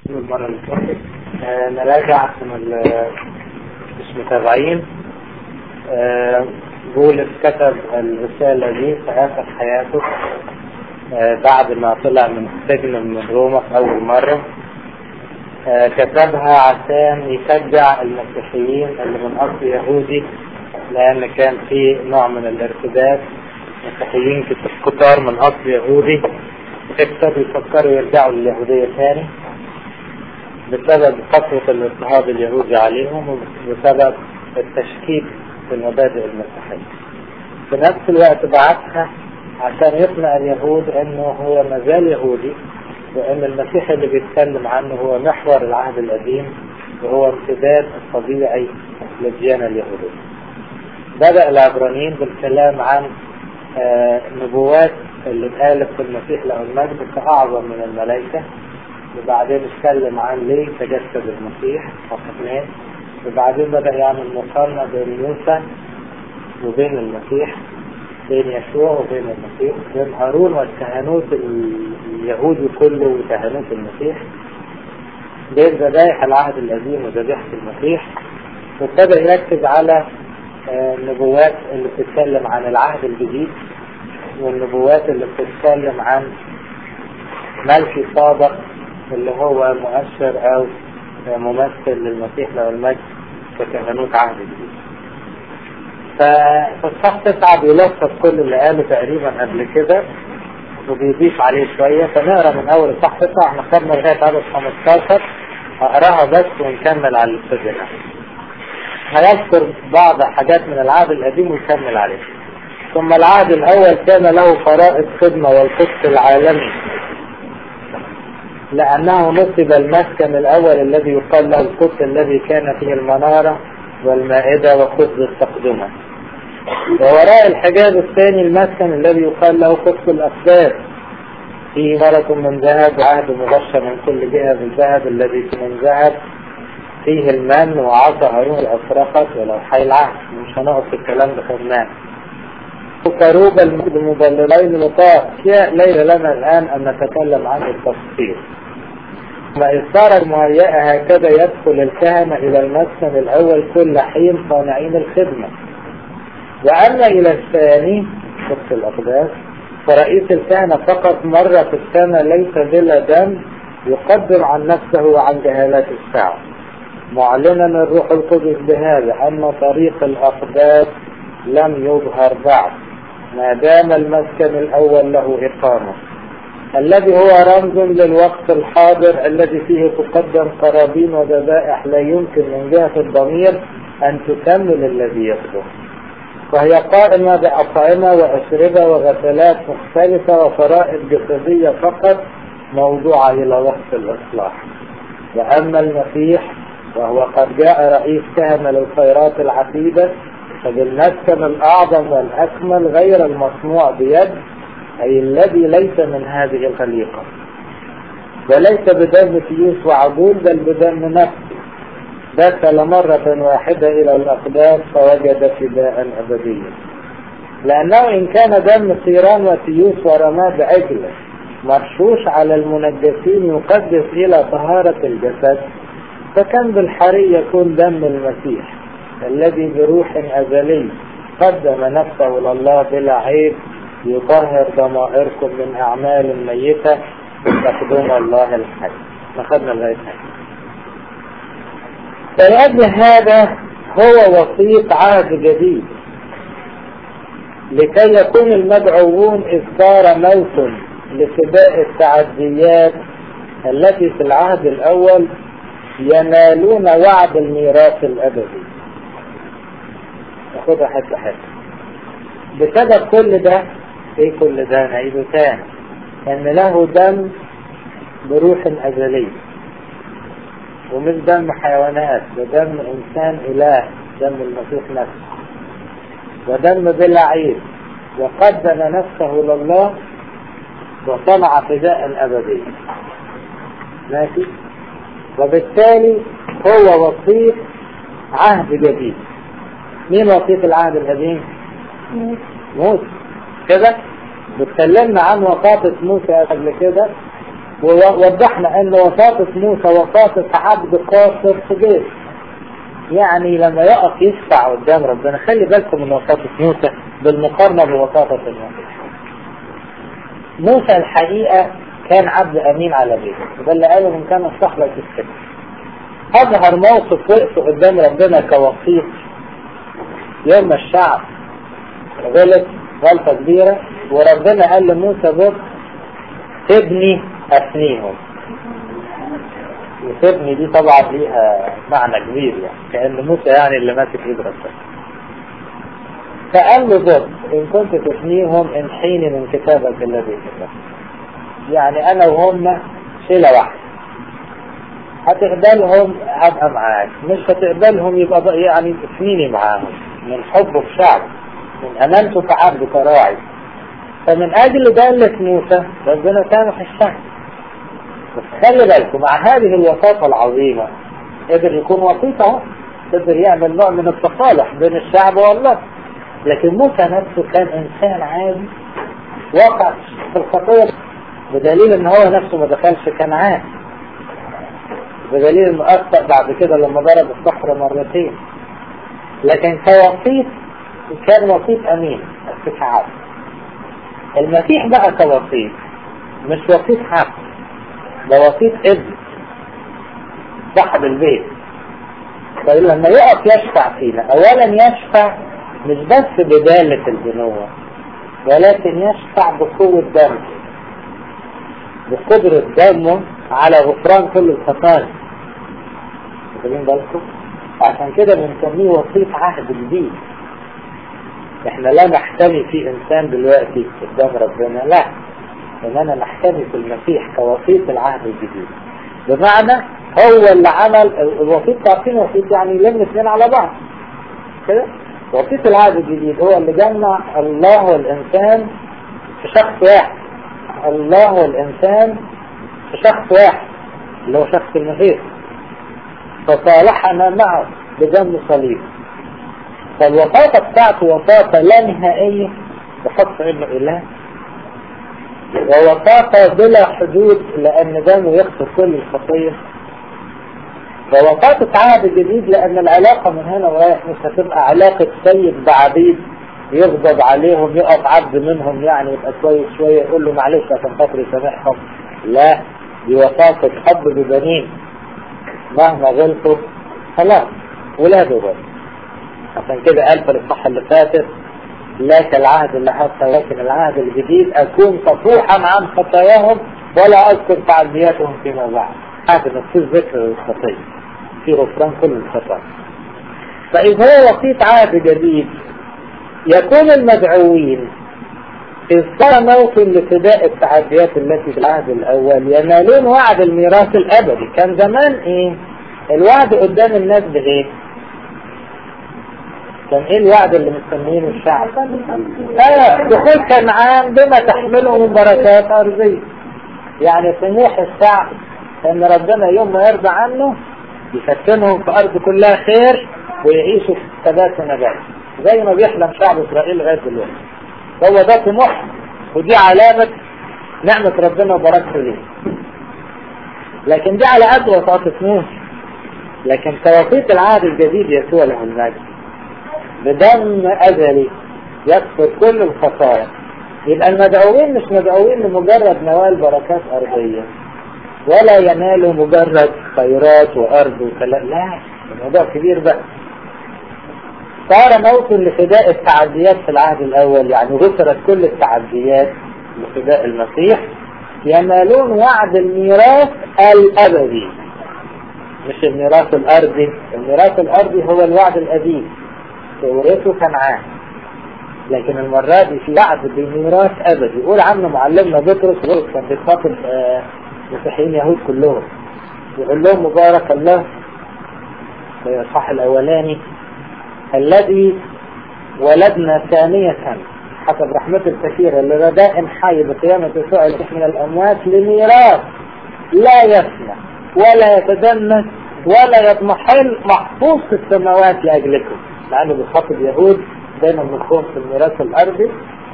المرة اللي فاتت آه، نراجع من ال- مش متابعين آه، بولس كتب الرسالة دي في آخر حياته آه، بعد ما طلع من السجن من روما في أول مرة آه، كتبها عشان يشجع المسيحيين اللي من أصل يهودي لأن كان في نوع من الارتداد مسيحيين كتار من أصل يهودي ابتدوا يفكروا يرجعوا لليهودية تاني بسبب قسوة الاضطهاد اليهودي عليهم وبسبب التشكيك في المبادئ المسيحية. في نفس الوقت بعتها عشان يقنع اليهود انه هو مازال يهودي وان المسيح اللي بيتكلم عنه هو محور العهد القديم وهو امتداد الطبيعي للديانة اليهودية. بدأ العبرانيين بالكلام عن آه نبوات اللي اتقالت في المسيح له المجد كأعظم من الملائكة وبعدين اتكلم عن ليه تجسد المسيح اثنين وبعدين بدأ يعمل مقارنة بين موسى وبين المسيح بين يشوع وبين المسيح بين هارون والكهنوت اليهودي كله وكهنوت المسيح بين ذبائح العهد القديم وذبيحة المسيح وابتدى يركز على النبوات اللي بتتكلم عن العهد الجديد والنبوات اللي بتتكلم عن ملكي صادق اللي هو مؤشر او ممثل للمسيح له المجد ككهنوت عهد جديد. ففي الصح تسعة بيلخص كل اللي قاله تقريبا قبل كده وبيضيف عليه شوية فنقرا من أول الصح تسعة احنا خدنا لغاية عدد 15 هقراها بس ونكمل على الاستاذ هيذكر بعض حاجات من العهد القديم ويكمل عليه. ثم العهد الأول كان له فرائض خدمة والقدس العالمي لأنه نصب المسكن الأول الذي يقال له القدس الذي كان فيه المنارة والمائدة وخبز التقدمة ووراء الحجاب الثاني المسكن الذي يقال له قدس الأقداس فيه ملك من ذهب وعهد مغشى من كل جهة بالذهب الذي من ذهب فيه المن وعصا هارون الأفرقت ولوحي العهد مش هنقف في الكلام ده خدناه وكروب المضللين لطاء أشياء ليس لنا الآن أن نتكلم عن التفصيل ما صار مهيئة هكذا يدخل الكهنة إلى المسكن الأول كل حين صانعين الخدمة وأما إلى الثاني قدس الأقداس فرئيس الكهنة فقط مرة في السنة ليس بلا دم يقدم عن نفسه وعن جهالات الشعب معلنا الروح القدس بهذا أن طريق الأقداس لم يظهر بعد ما دام المسكن الأول له إقامة الذي هو رمز للوقت الحاضر الذي فيه تقدم قرابين وذبائح لا يمكن من جهة الضمير أن تكمل الذي يخدم وهي قائمة بأطعمة وأشربة وغسلات مختلفة وفرائض جسدية فقط موضوعة إلى وقت الإصلاح وأما المسيح وهو قد جاء رئيس كهنة للخيرات العتيدة فبالمسكن الأعظم والأكمل غير المصنوع بيد أي الذي ليس من هذه الخليقة وليس بدم فيوس وعجول بل بدم نفسه دخل مرة واحدة إلى الأقدام فوجد فداء أبديا لأنه إن كان دم صيران وتيوس ورماد عجلة مرشوش على المنجسين يقدس إلى طهارة الجسد فكان بالحري يكون دم المسيح الذي بروح أزلي قدم نفسه لله بلا عيب يطهر ضمائركم من أعمال ميتة تخدم الله الحي أخذنا لغاية فلأجل هذا هو وسيط عهد جديد لكي يكون المدعوون إذ صار موت لفداء التعديات التي في العهد الأول ينالون وعد الميراث الأبدي ناخدها حتة حتة بسبب كل ده ايه كل ده نعيده تاني ان له دم بروح ازلي ومش دم حيوانات ده دم انسان اله دم المسيح نفسه ودم بلا عيب وقدم نفسه لله وصنع فداء ابديا ماشي وبالتالي هو وسيط عهد جديد مين وسيط العهد القديم موسى كده بتكلمنا عن وقافة موسى قبل كده ووضحنا ان وساطة موسى وساطة عبد قاصر في بيت يعني لما يقف يشفع قدام ربنا خلي بالكم من وساطة موسى بالمقارنة بوساطة المسيح موسى الحقيقة كان عبد أمين على بيته وده اللي قاله من كان الصحبة في السجن أظهر موقف وقفه قدام ربنا كوسيط يوم الشعب غلط غلطة كبيرة وربنا قال لموسى بص تبني أثنيهم وتبني دي طبعا ليها معنى كبير يعني كأن موسى يعني اللي ماسك ايد ربنا فقال له بص إن كنت تثنيهم انحيني من كتابك الذي كتبت يعني أنا وهم شيلة واحدة هتقبلهم هبقى معاك مش هتقبلهم يبقى يعني تثنيني معاهم من حبه في شعب من أمانته كعبد كراعي فمن أجل دالة موسى ربنا سامح الشعب بس خلي بالكم مع هذه الوساطة العظيمة قدر يكون وسيط اهو قدر يعمل نوع من التصالح بين الشعب والله لكن موسى نفسه كان إنسان عادي وقع في الخطية بدليل ان هو نفسه ما دخلش كنعان بدليل انه اخطأ بعد كده لما ضرب الصخرة مرتين لكن كوسيط كان وسيط امين في شعب المسيح بقى كوسيط مش وسيط حق ده وسيط ابن صاحب البيت طيب لما يقف يشفع فينا اولا يشفع مش بس بدالة البنوة ولكن يشفع بقوة دم بقدرة دمه على غفران كل الخطايا واخدين بالكم عشان كده بنسميه وسيط عهد جديد احنا لا نحتمي في انسان دلوقتي قدام ربنا لا اننا نحتمي في المسيح كوسيط العهد الجديد بمعنى هو اللي عمل الوسيط تعرفين وسيط يعني يلم اثنين على بعض كده وسيط العهد الجديد هو اللي جمع الله والانسان في شخص واحد الله والإنسان في شخص واحد اللي هو شخص المسيح فصالحنا معه بدم صليب فالوساطة بتاعته وساطة لا نهائية بحط انه اله ووساطة بلا حدود لان دمه يغفر كل الخطية ووساطة عهد جديد لان العلاقة من هنا ورايح مش هتبقى علاقة سيد بعبيد يغضب عليهم يقف عبد منهم يعني يبقى كويس شوية يقول له معلش عشان خاطر يسامحهم لا دي وساطة حب ببنين مهما غلطوا خلاص ولاده بس عشان كده قال في الصحة اللي فاتت لا كالعهد اللي حتى ولكن العهد الجديد أكون صفوحا عن خطاياهم ولا أذكر تعدياتهم فيما بعد هذا نفس ذكر الخطية في غفران كل الخطايا فإذا هو وسيط عهد جديد يكون المدعوين إذ صار موطن لفداء التعديات التي في العهد الأول ينالون وعد الميراث الأبدي كان زمان إيه الوعد قدام الناس بإيه كان إيه الوعد اللي مستنيينه الشعب آه دخول كنعان بما تحمله من بركات أرضية يعني طموح الشعب أن ربنا يوم ما يرضى عنه يفتنهم في أرض كلها خير ويعيشوا في ثبات ونجاة زي ما بيحلم شعب إسرائيل لغاية دلوقتي هو ده طموح ودي علامة نعمة ربنا وبركته ليه لكن دي على قد وساطة موسى لكن توقيت العهد الجديد يسوع له المجد بدم أزلي يكفر كل الخطايا يبقى المدعوين مش مدعوين لمجرد نوال بركات أرضية ولا ينالوا مجرد خيرات وأرض وكلام لا الموضوع كبير بقى صار موطن لفداء التعديات في العهد الأول يعني غفرت كل التعديات لفداء المسيح ينالون وعد الميراث الأبدي مش الميراث الأرضي الميراث الأرضي هو الوعد القديم تورثه كنعان لكن المرة دي في وعد بميراث أبدي يقول عنه معلمنا بطرس بطرس كان بيخاطب مسيحيين يهود كلهم يقول لهم مبارك الله في الصح الأولاني الذي ولدنا ثانية حسب رحمته الكثيرة لغداء حي بقيامة يسوع المسيح من الأموات لميراث لا يفنى ولا يتدنس ولا يضمحل محفوظ في السماوات لأجلكم لأنه بيخاطب يهود دايما مفهوم في الميراث الأرضي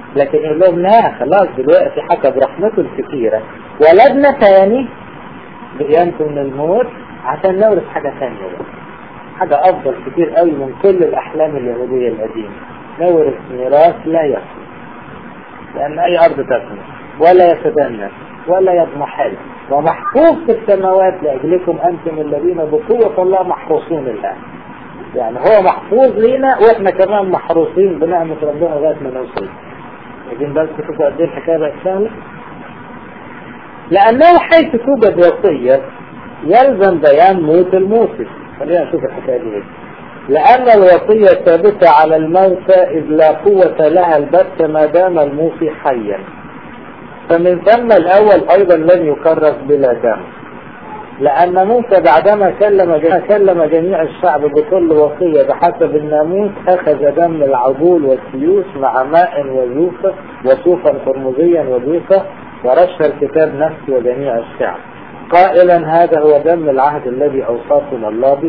لكن يقول لهم لا خلاص دلوقتي حسب رحمته الكثيرة ولدنا تاني بقيامته من الموت عشان نورث حاجة ثانية بقى حاجة أفضل كتير قوي من كل الأحلام اليهودية القديمة نورث ميراث لا يفنى لأن أي أرض تفنى ولا يتدنى ولا يضمحل ومحفوظ في السماوات لأجلكم أنتم الذين بقوة الله محروسون الآن يعني هو محفوظ لينا واحنا كمان محروسين بنعمة ربنا لغاية ما نوصل لكن بس تشوفوا قد ايه الحكاية بقت سهلة لأنه حيث توجد وصية يلزم بيان موت الموصي خلينا نشوف الحكاية دي لأن الوصية ثابتة على الموتى إذ لا قوة لها البت ما دام الموصي حيا فمن ثم الأول أيضا لن يكرس بلا دم لأن موسى بعدما كلم جميع, كلم جميع الشعب بكل وصية بحسب الناموس أخذ دم العجول والسيوف مع ماء وزوفة وصوفا قرمزيا وزوفة ورش الكتاب نفسه وجميع الشعب قائلا هذا هو دم العهد الذي أوصاكم الله به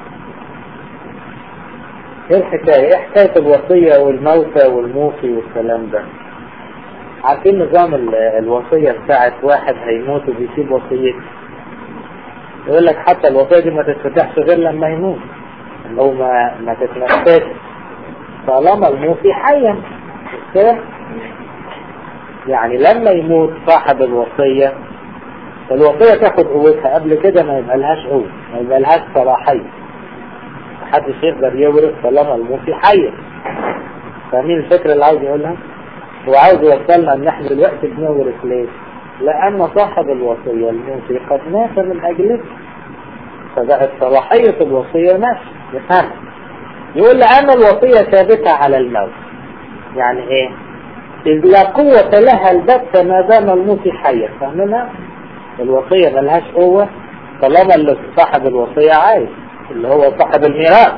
ايه الحكاية؟ ايه حكاية الوصية والموتى والموصي والكلام ده؟ عارفين نظام الوصية بتاعت واحد هيموت وبيسيب وصيته يقول لك حتى الوصية دي ما تتفتحش غير لما يموت او ما ما تتنفذش طالما الموصي حيا كده يعني لما يموت صاحب الوصية الوصية تاخد قوتها قبل كده ما يبقى لهاش قوة ما يبقى لهاش صلاحية محدش يقدر يورث طالما الموصي حي فاهمين الفكرة اللي عاوز يقولها؟ هو عاوز يوصلنا ان احنا دلوقتي بنورث ليه؟ لأن صاحب الوصية الموصي قد مات من أجله فبقت صلاحية الوصية ماشي يفهم يقول لأن الوصية ثابتة على الموت يعني إيه؟ إذ لا قوة لها البتة ما دام الموصي حيا فاهمنا؟ الوصية ملهاش قوة طالما اللي صاحب الوصية عايز اللي هو صاحب الميراث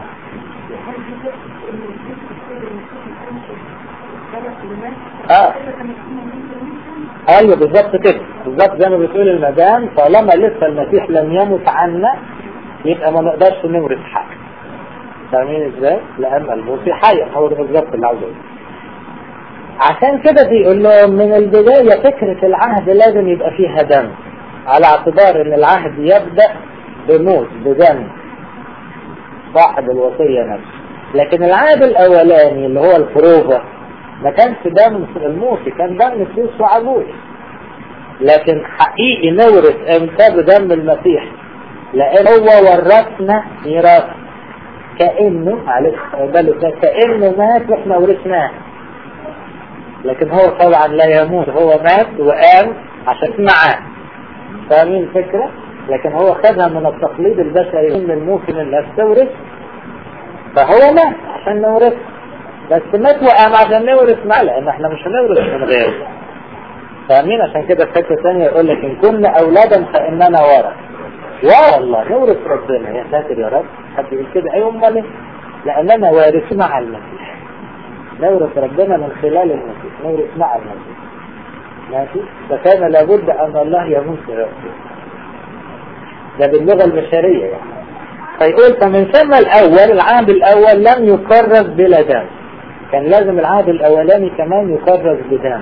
اه ايوه بالظبط كده بالظبط زي ما بتقول المدام طالما لسه المسيح لم يمت عنا يبقى ما نقدرش نورث حاجه فاهمين ازاي؟ لان الموصي حي هو ده بالظبط اللي عاوز عشان كده بيقول لهم من البدايه فكره العهد لازم يبقى فيها دم على اعتبار ان العهد يبدا بموت بدم صاحب الوصيه نفسه لكن العهد الاولاني اللي هو الفروضه ما كانش دم الموصي كان دم سيس وعجوز لكن حقيقي نورث امتى بدم المسيح لان هو ورثنا ميراث كانه معلش بالك كانه مات واحنا ورثناه لكن هو طبعا لا يموت هو مات وقام عشان معاه فاهمين الفكره؟ لكن هو خدها من التقليد البشري ان الممكن ان تورث فهو مات عشان نورث بس مات وقام عشان نورث معاه لان احنا مش هنورث من غيره فاهمين عشان كده الفكره الثانيه يقول لك ان كنا اولادا فاننا ورث يا الله نورث ربنا يا ساتر يا رب حد يقول كده اي امال لاننا وارثين مع المسيح نورث ربنا من خلال المسيح نورث مع المسيح ماشي فكان لابد ان الله يموت رأسه ده باللغه البشريه يعني فيقول فمن ثم الاول العهد الاول لم يكرس بلا دم كان لازم العهد الاولاني كمان يكرس بدم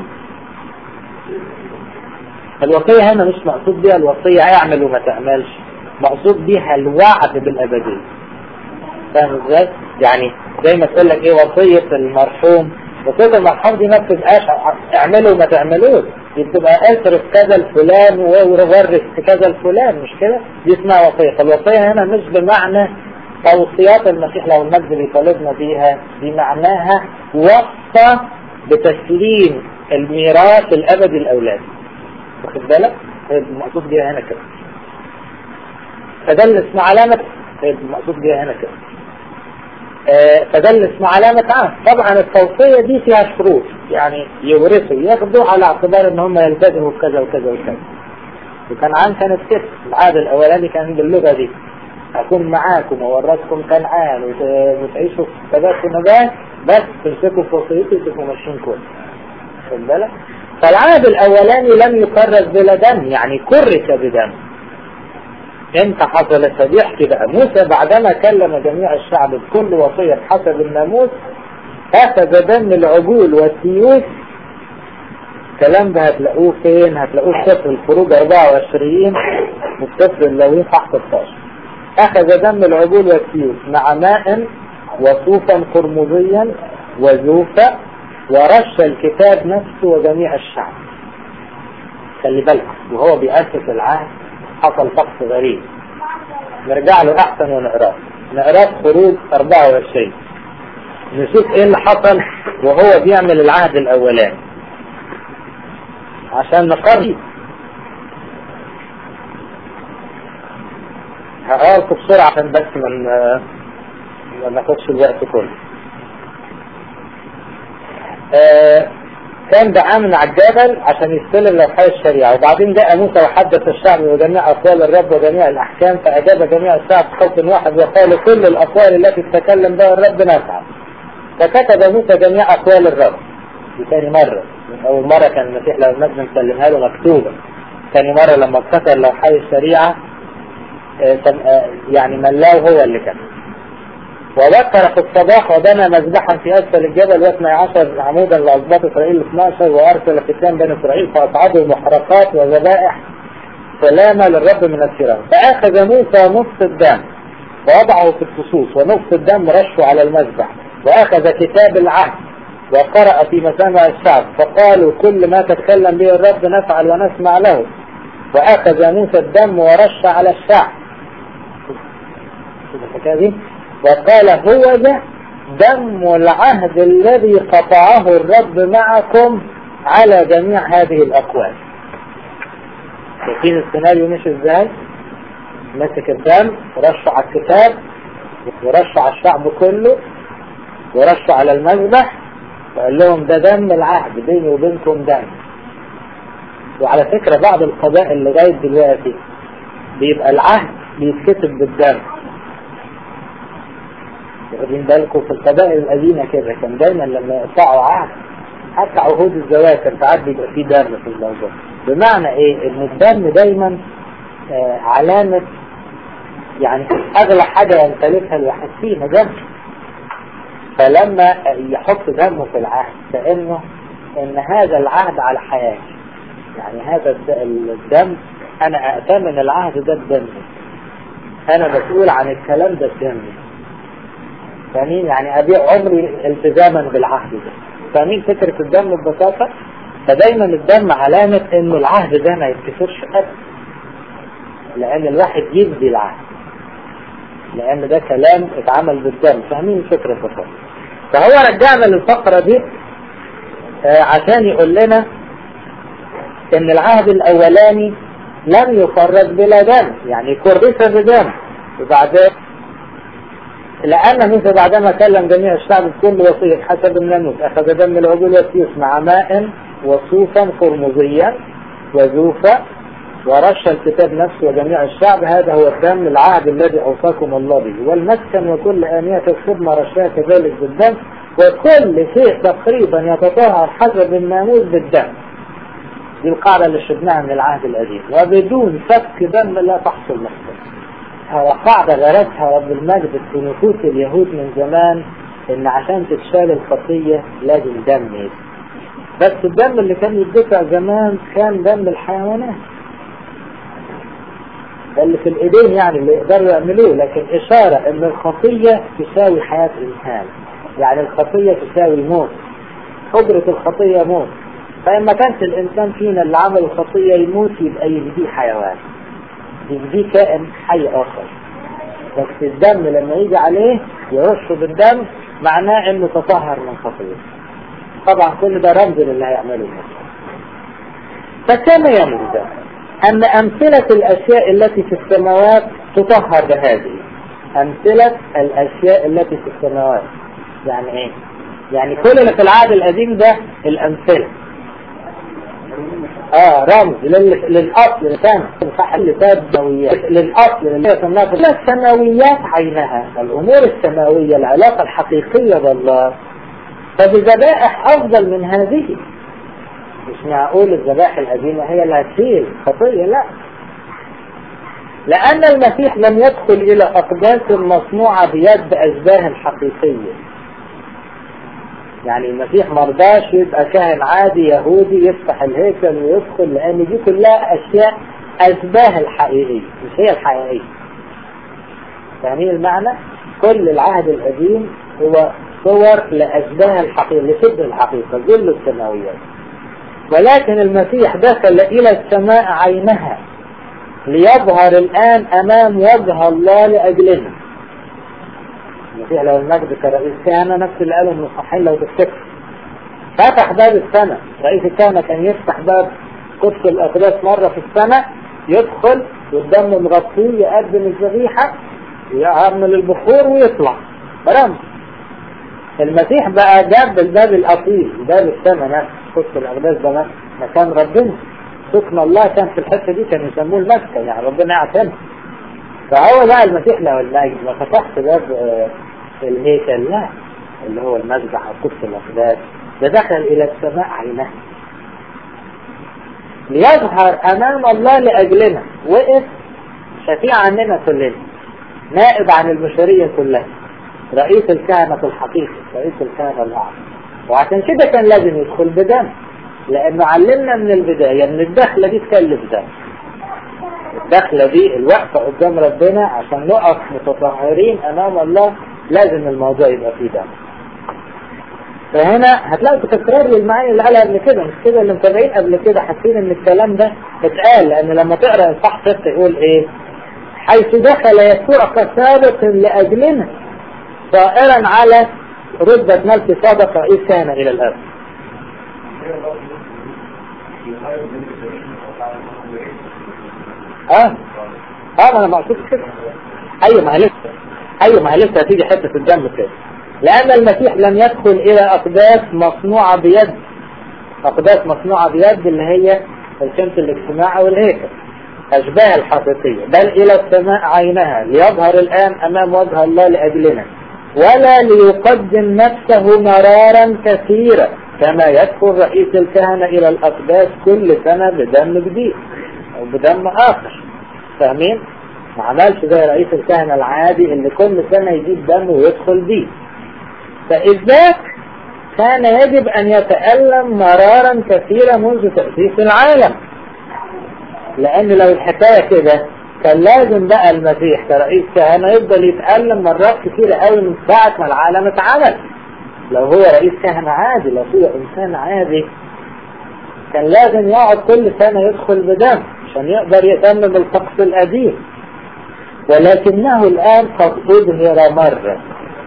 الوصية هنا مش مقصود بها الوصية اعمل وما تعملش مقصود بها الوعد بالابدية فاهم ازاي؟ يعني زي ما تقول لك ايه وصية المرحوم وصية المرحوم دي ما بتبقاش اعملوا وما تعملوش دي بتبقى اصرف كذا الفلان وورث كذا الفلان مش كده؟ دي اسمها وصية فالوصية هنا مش بمعنى توصيات المسيح لو المجد بيطالبنا بيها دي معناها وصى بتسليم الميراث الابدي الاولاد واخد بالك؟ المقصود بيها هنا كده فده اللي اسمه علامة المقصود بيها هنا كده آه فده اللي اسمه علامة عام طبعا التوصية دي فيها شروط يعني يورثوا ياخدوا على اعتبار ان هم يلتزموا بكذا وكذا وكذا وكنعان كانت كده العهد الاولاني كان باللغة دي أكون معاكم وورثكم كنعان وتعيشوا في ثبات ونجاة بس تمسكوا في وصيتي وتبقوا ماشيين كويس خد بالك؟ فالعهد الأولاني لم يكرس بلا دم يعني كرس بدم امتى حصلت فبيحكي بقى موسى بعدما كلم جميع الشعب بكل وصية حسب الناموس أخذ دم العجول والسيوف الكلام ده هتلاقوه فين هتلاقوه في سفر الفروج 24 وفي سفر اللاويين صح 16 اخذ دم العجول والسيوف مع ماء وصوفا قرمزيا وزوفا ورش الكتاب نفسه وجميع الشعب خلي بالك وهو بيأسس العهد حصل طقس غريب نرجع له احسن ونقراه نقراه خروج 24 نشوف ايه اللي حصل وهو بيعمل العهد الاولاني عشان نقرب هقرا لكم بسرعه عشان بس من ما ناخدش الوقت كله آه كان دعاه من على الجبل عشان يستلم لوحي الشريعة وبعدين جاء موسى وحدث الشعب بجميع أقوال الرب وجميع الأحكام فأجاب جميع الشعب بصوت واحد وقال كل الأقوال التي تتكلم بها الرب نفعل فكتب موسى جميع أقوال الرب دي تاني مرة من أول مرة كان المسيح لو الناس مسلمها له مكتوبة تاني مرة لما اتكتب لوحي الشريعة يعني ملاه هو اللي كتب وبكر في الصباح وبنى مذبحا في اسفل الجبل واثني عشر عمودا لاسباط اسرائيل 12 وارسل ختان بني اسرائيل فاصعدوا محرقات وذبائح سلامة للرب من الثيران فاخذ موسى نصف الدم ووضعه في الفصوص ونصف الدم رشه على المذبح واخذ كتاب العهد وقرأ في مسامع الشعب فقالوا كل ما تتكلم به الرب نفعل ونسمع له واخذ موسى الدم ورش على الشعب وقال هو ده دم العهد الذي قطعه الرب معكم على جميع هذه الأقوال شايفين السيناريو مش ازاي مسك الدم ورشه على الكتاب ورشه على الشعب كله ورشه على المذبح وقال لهم ده دم العهد بيني وبينكم دم وعلى فكرة بعض القبائل لغاية دلوقتي بيبقى العهد بيتكتب بالدم واخدين بالكم في القبائل القديمة كده كان دايما لما يقطعوا عهد حتى عهود الزواج كان ساعات بيبقى فيه دم في الموضوع بمعنى ايه ان الدم دايما آه علامة يعني اغلى حاجة يمتلكها الواحد فينا دم فلما يحط دمه في العهد كأنه ان هذا العهد على حياتي يعني هذا الدم انا اأتمن العهد ده بدمي انا مسؤول عن الكلام ده بدمي فاهمين يعني ابيع عمري التزاما بالعهد ده فاهمين فكرة الدم ببساطة فدايما الدم علامة انه العهد ده ما يتكسرش ابدا لان الواحد يبدي العهد لان ده كلام اتعمل بالدم فاهمين الفكرة ببساطة فهو رجعنا للفقرة دي آه عشان يقول لنا ان العهد الاولاني لم يفرد بلا دم يعني كرس بدم وبعدين لأن موسى بعدما كلم جميع الشعب بكل وصية حسب الناموس أخذ دم العجول والسيوف مع ماء وصوفا قرمزيا وزوفا ورش الكتاب نفسه وجميع الشعب هذا هو الدم العهد الذي أوصاكم الله به والمسكن وكل آنية الخدمة رشاها كذلك بالدم وكل شيء تقريبا يتطهر حسب الناموس بالدم دي القاعدة اللي شفناها من العهد القديم وبدون سفك دم لا تحصل مختصر قاعدة غرسها رب المجد في نفوس اليهود من زمان ان عشان تتشال الخطية لازم دم يدفع بس الدم اللي كان يدفع زمان كان دم الحيوانات اللي في الايدين يعني اللي يقدروا يعملوه لكن اشارة ان الخطية تساوي حياة الانسان يعني الخطية تساوي موت قدرة الخطية موت فإن ما كانش الإنسان فينا اللي عمل الخطية يموت يبقى يجديه حيوان يجديه كائن حي آخر بس الدم لما يجي عليه يرش بالدم معناه انه تطهر من خطيئته طبعا كل ده رمز للي هيعمله فكما يمر أن أمثلة الأشياء التي في السماوات تطهر بهذه أمثلة الأشياء التي في السماوات يعني إيه؟ يعني كل اللي في العهد القديم ده الأمثلة اه رمز لل... للاصل الثاني صح اللي فات سماويات للاصل اللي سماها السماويات عينها الامور السماويه العلاقه الحقيقيه بالله فبذبائح افضل من هذه مش معقول الذبائح القديمه هي اللي هتشيل خطيه لا لأن المسيح لم يدخل إلى أقداس مصنوعة بيد أشباه حقيقية يعني المسيح مرضاش يبقى كاهن عادي يهودي يفتح الهيكل ويدخل لان دي كلها اشياء اشباه الحقيقية مش هي الحقيقية فاهمين المعنى كل العهد القديم هو صور لاشباه الحقيقة لشبه الحقيقة ظل السماويات ولكن المسيح دخل الى السماء عينها ليظهر الان امام وجه الله لاجلنا المسيح لو المجد كرئيس كهنة نفس اللي قاله ابن صحيح لو تفتكر فتح باب السماء رئيس الكهنة كان يفتح باب قدس الأقداس مرة في السنة يدخل والدم مغطيه يقدم الذبيحة يعمل البخور ويطلع برمز المسيح بقى جاب الباب الأصيل باب السماء نفسه قدس الأقداس ده مكان ربنا سكن الله كان في الحتة دي كان يسموه المسكن يعني ربنا يعتمد فهو بقى المسيح لو المجد ما فتحت باب الهيكل لا اللي هو المذبح او قدس الاقداس ده دخل الى السماء عينها ليظهر امام الله لاجلنا وقف شفيع عننا كلنا نائب عن البشرية كلها رئيس الكهنة الحقيقي رئيس الكهنة الأعظم وعشان كده كان لازم يدخل بدم لأنه علمنا من البداية أن الدخلة دي تكلف دم الدخلة دي الوقفة قدام ربنا عشان نقف متطهرين أمام الله لازم الموضوع يبقى فيه دم فهنا هتلاقوا تكرار للمعاني اللي قالها قبل كده مش كده اللي متابعين قبل كده حاسين ان الكلام ده اتقال لان لما تقرا الصح ستة يقول ايه حيث دخل يسوع كسابق لاجلنا صائرا على رتبة ملك سابق رئيس كان الى الارض اه اه انا مقصود كده ايوه ما لسه ايوه ما لسه هتيجي حته الدم كده لان المسيح لم يدخل الى اقداس مصنوعه بيد اقداس مصنوعه بيد اللي هي الخيمه الاجتماع او الهيكل اشباه الحقيقيه بل الى السماء عينها ليظهر الان امام وجه الله لاجلنا ولا ليقدم نفسه مرارا كثيرا كما يدخل رئيس الكهنة إلى الأقداس كل سنة بدم جديد أو بدم آخر فاهمين؟ ما عملش زي رئيس الكهنة العادي اللي كل سنة يجيب دم ويدخل بيه فإذا كان يجب أن يتألم مرارا كثيرا منذ تأسيس العالم لأن لو الحكاية كده كان لازم بقى المسيح كرئيس كهنة يفضل يتألم مرات كثيرة قوي من ساعة ما العالم اتعمل لو هو رئيس كهنة عادي لو هو إنسان عادي كان لازم يقعد كل سنة يدخل بدم عشان يقدر يتمم الطقس القديم ولكنه الآن قد أظهر مرة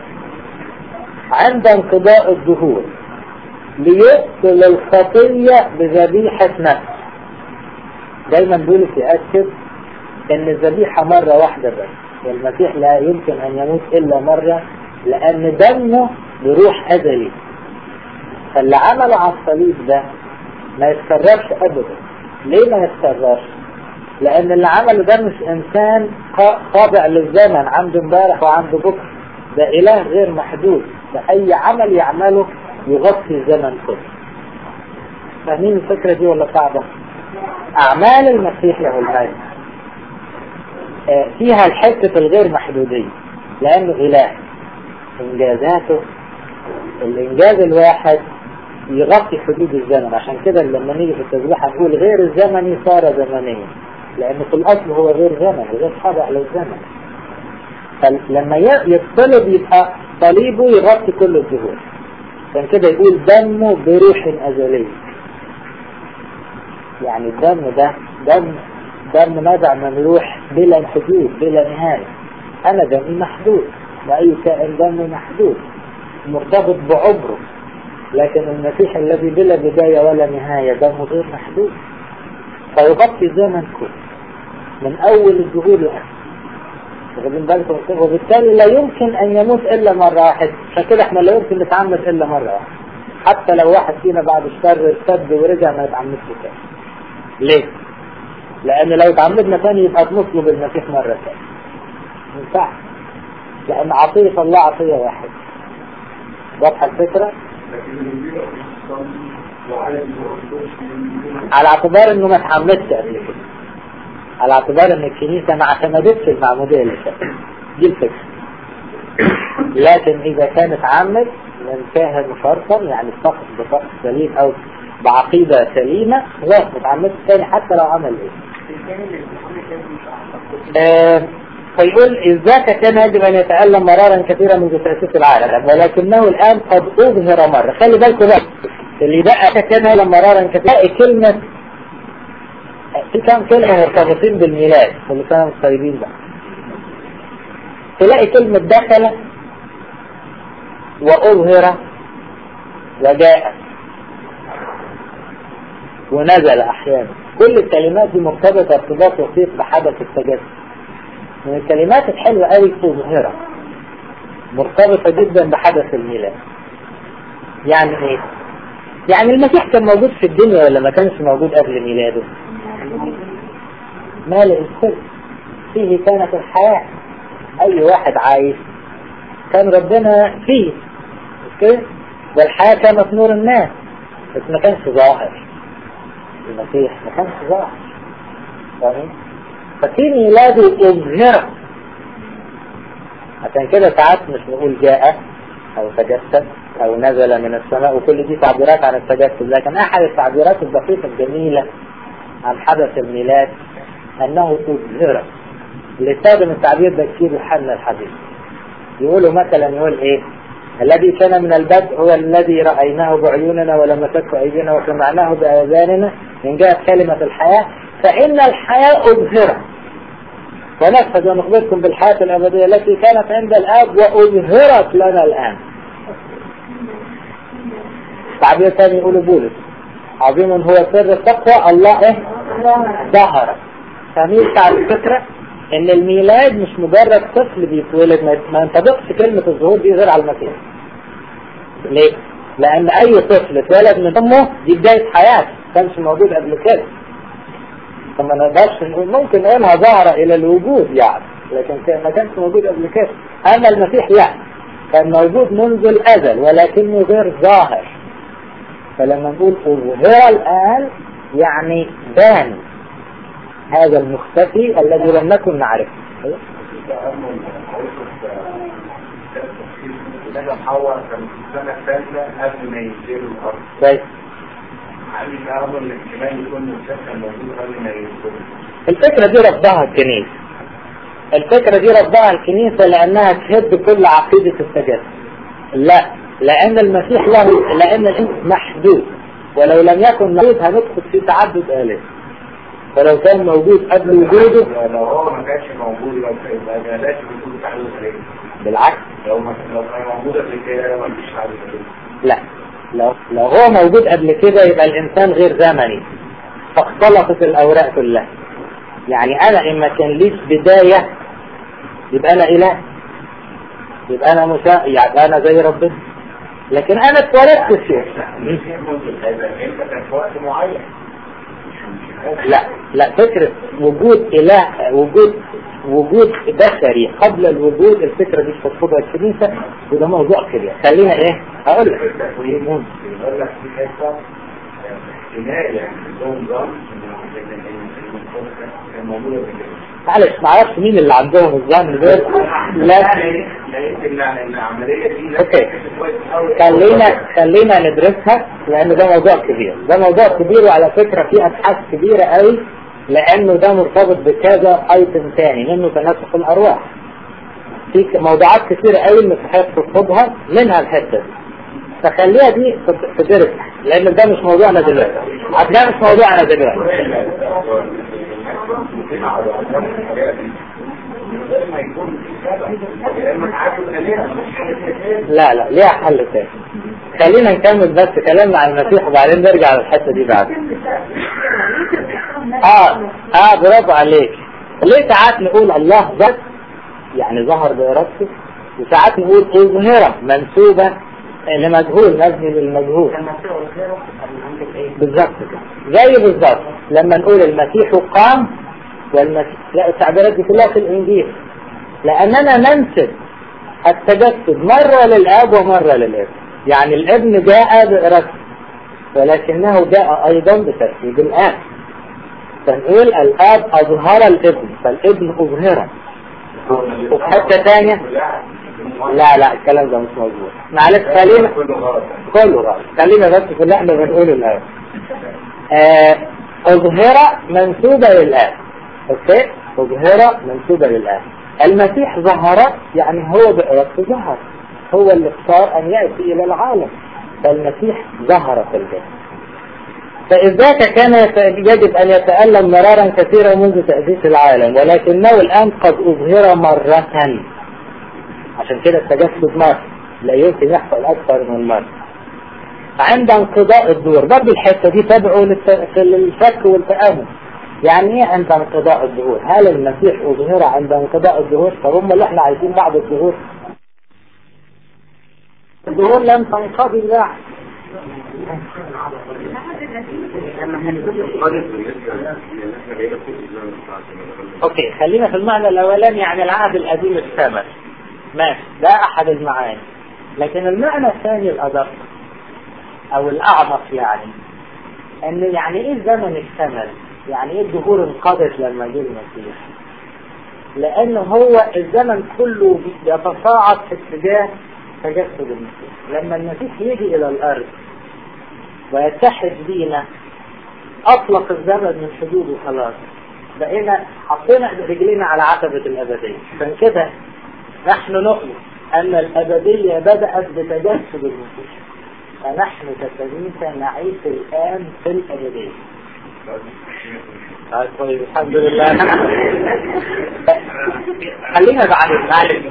عند انقضاء الظهور ليقتل الخطية بذبيحة نفس دايما بولس يأكد ان الذبيحة مرة واحدة بس والمسيح لا يمكن ان يموت الا مرة لان دمه بروح ازلي فاللي عمله على الصليب ده ما يتكررش ابدا ليه ما يتكررش لان اللي عمله ده مش انسان خاضع للزمن عنده امبارح وعنده بكره ده اله غير محدود ده اي عمل يعمله يغطي الزمن كله فاهمين الفكرة دي ولا صعبة اعمال المسيح له المجد فيها الحتة الغير محدودية لأنه إله إنجازاته الإنجاز الواحد يغطي حدود الزمن عشان كده لما نيجي في التسبيح نقول غير الزمني صار زمنيا لأنه في الأصل هو غير زمن غير خاضع للزمن فلما يطلب يبقى صليبه يغطي كل الظهور عشان كده يقول دمه بروح أزلية يعني الدم ده دم دم نابع مملوح بلا حدود بلا نهاية أنا دمي محدود وأي كائن دمي محدود مرتبط بعمره لكن المسيح الذي بلا بداية ولا نهاية دمه غير محدود فيغطي الزمن كله من أول الظهور لآخر واخدين بالكم وبالتالي لا يمكن أن يموت إلا مرة واحدة عشان كده احنا لا يمكن نتعمد إلا مرة واحدة حتى لو واحد فينا بعد الشر ارتد ورجع ما يتعمدش تاني ليه؟ لأن لو تعمدنا تاني يبقى نطلب المسيح مرة تانية ما ينفعش لأن عطية الله عطية واحدة واضحة الفكرة؟ على اعتبار انه ما اتعمدش قبل كده على اعتبار ان الكنيسة ما اعتمدتش المعمودية اللي فاتت دي الفكرة لكن إذا كانت عمد من كاهن مفرطم يعني فقط بفقط سليم أو بعقيدة سليمة ياخد عمد الثاني حتى لو عمل إيه آه فيقول الذاك كان يجب أن يتألم مرارا كثيرا منذ تأسيس العالم ولكنه الآن قد أظهر مرة خلي بالكم بقى اللي بقى كان يتألم مرارا كثيرا كلمة في كام كلمة مرتبطين بالميلاد اللي كانوا طيبين بقى تلاقي كلمة دخل وأظهر وجاء ونزل أحيانا كل الكلمات دي مرتبطة ارتباط وثيق بحدث التجسد من الكلمات الحلوة قوي أظهر مرتبطة جدا بحدث الميلاد يعني ايه؟ يعني المسيح كان موجود في الدنيا ولا ما كانش موجود قبل ميلاده؟ مالئ الكل فيه كانت الحياة أي واحد عايش كان ربنا فيه مش كده؟ والحياة كانت نور الناس بس ما كانش ظاهر المسيح ما كانش ظاهر فاهم؟ ففي ميلاده أظهر عشان كده ساعات مش نقول جاء أو تجسد أو نزل من السماء وكل دي تعبيرات عن التجسد لكن أحد التعبيرات الدقيقة الجميلة عن حدث الميلاد أنه أظهر اللي استخدم التعبير ده كتير يوحنا الحبيب يقولوا مثلا يقول إيه الذي كان من البدء هو الذي رأيناه بعيوننا ولمسته أيدينا وسمعناه بآذاننا من جهة كلمة الحياة فإن الحياة أظهرت ونفذ ونخبركم بالحياة الأبدية التي كانت عند الآب وأظهرت لنا الآن تعبير ثاني يقول بولس عظيم هو سر التقوى الله إيه ظهر فمين تعرف الفكرة ان الميلاد مش مجرد طفل بيتولد ما ينطبقش كلمة الظهور دي غير على المسيح ليه؟ لان اي طفل اتولد من امه دي بداية حياته كانش موجود قبل كده فما نقدرش نقول ممكن نقولها ظهر الى الوجود يعني لكن ما كانش موجود قبل كده اما المسيح لا كان موجود منذ الازل ولكنه غير ظاهر فلما نقول اظهر الان يعني بان هذا المختفي الذي لم نكن نعرفه لما حواء كان في السنة الثالثة قبل ما ينزلوا الأرض. كويس. هل الأمر الاحتمال يكون مسكن موجود قبل ما ينزلوا؟ الفكرة دي ربها الكنيسة. الفكرة دي ربها الكنيسة لأنها تهد كل عقيدة التجسد. لا لأن المسيح له لأن الإنس محدود ولو لم يكن محدود هندخل في تعدد آلهة. فلو كان موجود قبل وجوده لو هو ما كانش موجود يبقى يبقى ما لازم يكون تحديد عليه. بالعكس لو ما لو كان موجود قبل كده ما فيش تحديد عليه. لا لو لو هو موجود قبل كده يبقى الإنسان غير زمني فاختلطت الأوراق كلها يعني أنا إن ما كان ليش بداية يبقى أنا إله يبقى أنا مسا يعني أنا زي ربنا لكن أنا اتولدت في انت كان في وقت معين. لا لا فكرة وجود إله وجود وجود بشري قبل الوجود الفكرة دي ترفضها الكنيسة وده موضوع كبير خلينا ايه اقول لك يقول لك في حته احتمال يعني عندهم ظن ان كان موجود قبل كده. معلش ما اعرفش مين اللي عندهم الظن ده لكن لقيت ان العمليه دي اوكي خلينا خلينا ندرسها لان ده موضوع كبير ده موضوع كبير وعلى فكرة فيه ابحاث كبيرة قوي لانه ده مرتبط بكذا ايتم تاني منه تناسق الارواح في موضوعات كثيرة قوي المسيحيات ترفضها منها الحتة دي فخليها دي تدرس لان ده مش موضوعنا دلوقتي ده مش موضوعنا دلوقتي ما يكون في سبب لما تعدوا الالهه لا لا ليها حل تاني خلينا نكمل بس كلامنا عن المسيح وبعدين نرجع للحته دي بعد اه اه برافو عليك ليه ساعات نقول الله بس يعني ظهر بإرادته وساعات نقول أظهرة منسوبة لمجهول مبني للمجهول بالظبط كده زي بالظبط لما نقول المسيح قام والمسيح لا التعبيرات دي كلها في الإنجيل لأننا ننسب التجسد مرة للآب ومرة للابن يعني الابن جاء بإرادته ولكنه جاء أيضا بترتيب الآب فنقول الآب أظهر الابن فالابن أظهره وفي حتة ثانية لا لا الكلام ده مش موجود معلش خلينا كله غلط كله غلط خلينا بس في اللي احنا بنقوله الآن آه، أظهر منسوبة للآن اوكي أظهر منسوبة للآن المسيح ظهر يعني هو بإرادته ظهر هو اللي اختار أن يأتي إلى العالم فالمسيح ظهر في الجسد فإذاك كان يت- يجب أن يتألم مرارا كثيرا منذ تأسيس العالم ولكنه الآن قد أظهر مرة عشان كده التجسد مرة لا يمكن يحصل أكثر من مرة عند انقضاء الدور برضه الحتة دي تدعو للت- للشك والتأمل يعني ايه عند انقضاء الظهور هل المسيح أظهر عند انقضاء الظهور طب هم اللي احنا عايزين بعد الظهور الظهور لم تنقضي بعد خالص بالنسبة لان احنا بقينا كل الزمن بتاعتنا اوكي خلينا في المعنى الاولاني يعني العهد القديم اكتمل ماشي ده احد المعاني لكن المعنى الثاني الادق او الاعمق يعني ان يعني ايه الزمن اكتمل يعني ايه الدهور انقضت لما جه المسيح لان هو الزمن كله يتصاعد في اتجاه تجسد المسيح لما المسيح يجي الى الارض ويتحد بينا اطلق الزمن من حدوده خلاص بقينا حطينا رجلينا على عتبة الأبدية عشان كده نحن نؤمن أن الأبدية بدأت بتجسد المسيح فنحن ككنيسة نعيش الآن في الأبدية آه، كويس الحمد لله خلينا بعد معلش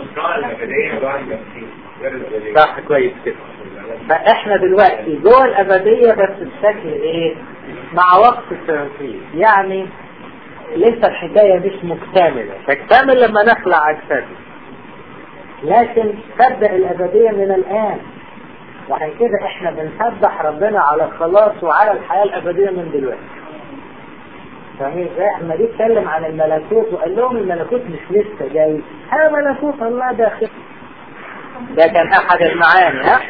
صح كويس كده فاحنا دلوقتي جوه الابديه بس بشكل ايه مع وقت التنفيذ يعني لسه الحكايه مش مكتمله تكتمل لما نخلع اجسادنا لكن تبدا الابديه من الان وعشان كده احنا بنسبح ربنا على الخلاص وعلى الحياه الابديه من دلوقتي فاهمين ازاي؟ احنا دي اتكلم عن الملكوت وقال لهم الملكوت مش لسه جاي ها ملكوت الله داخل ده كان احد المعاني ها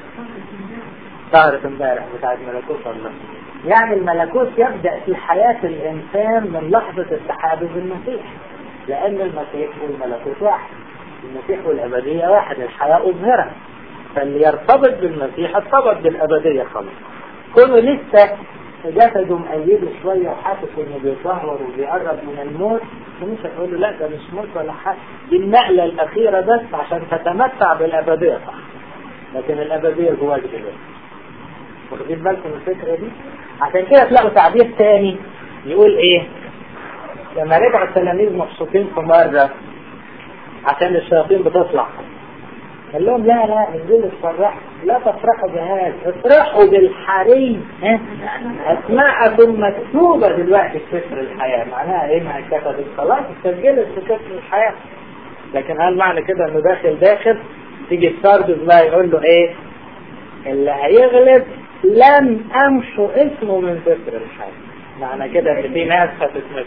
ظهرت امبارح بتاعت ملكوت الله يعني الملكوت يبدأ في حياة الإنسان من لحظة اتحاده بالمسيح لأن المسيح والملكوت واحد المسيح والأبدية واحد الحياة أظهرة فاللي يرتبط بالمسيح ارتبط بالأبدية خلاص كونه لسه جسده مأيده شوية وحاسس انه بيتدهور وبيقرب من الموت مش هتقول له لا ده مش موت ولا حاجة دي النقلة الأخيرة بس عشان تتمتع بالأبدية صح لكن الأبدية جواك دلوقتي واخدين بالكم من الفكرة دي عشان كده تلاقوا تعبير تاني يقول ايه لما رجع التلاميذ مبسوطين في مرة عشان الشياطين بتطلع قال لهم لا لا انزلوا افرحوا لا تفرحوا بهذا افرحوا بالحري ها اسماءكم مكتوبة دلوقتي في سفر الحياة معناها ايه ما كتبت خلاص اتسجلت في سفر الحياة لكن هل معنى كده انه داخل داخل تيجي الساردس بقى يقول له ايه اللي هيغلب لن امشوا اسمه من سفر الحياة معنى كده ان في ناس هتتمسك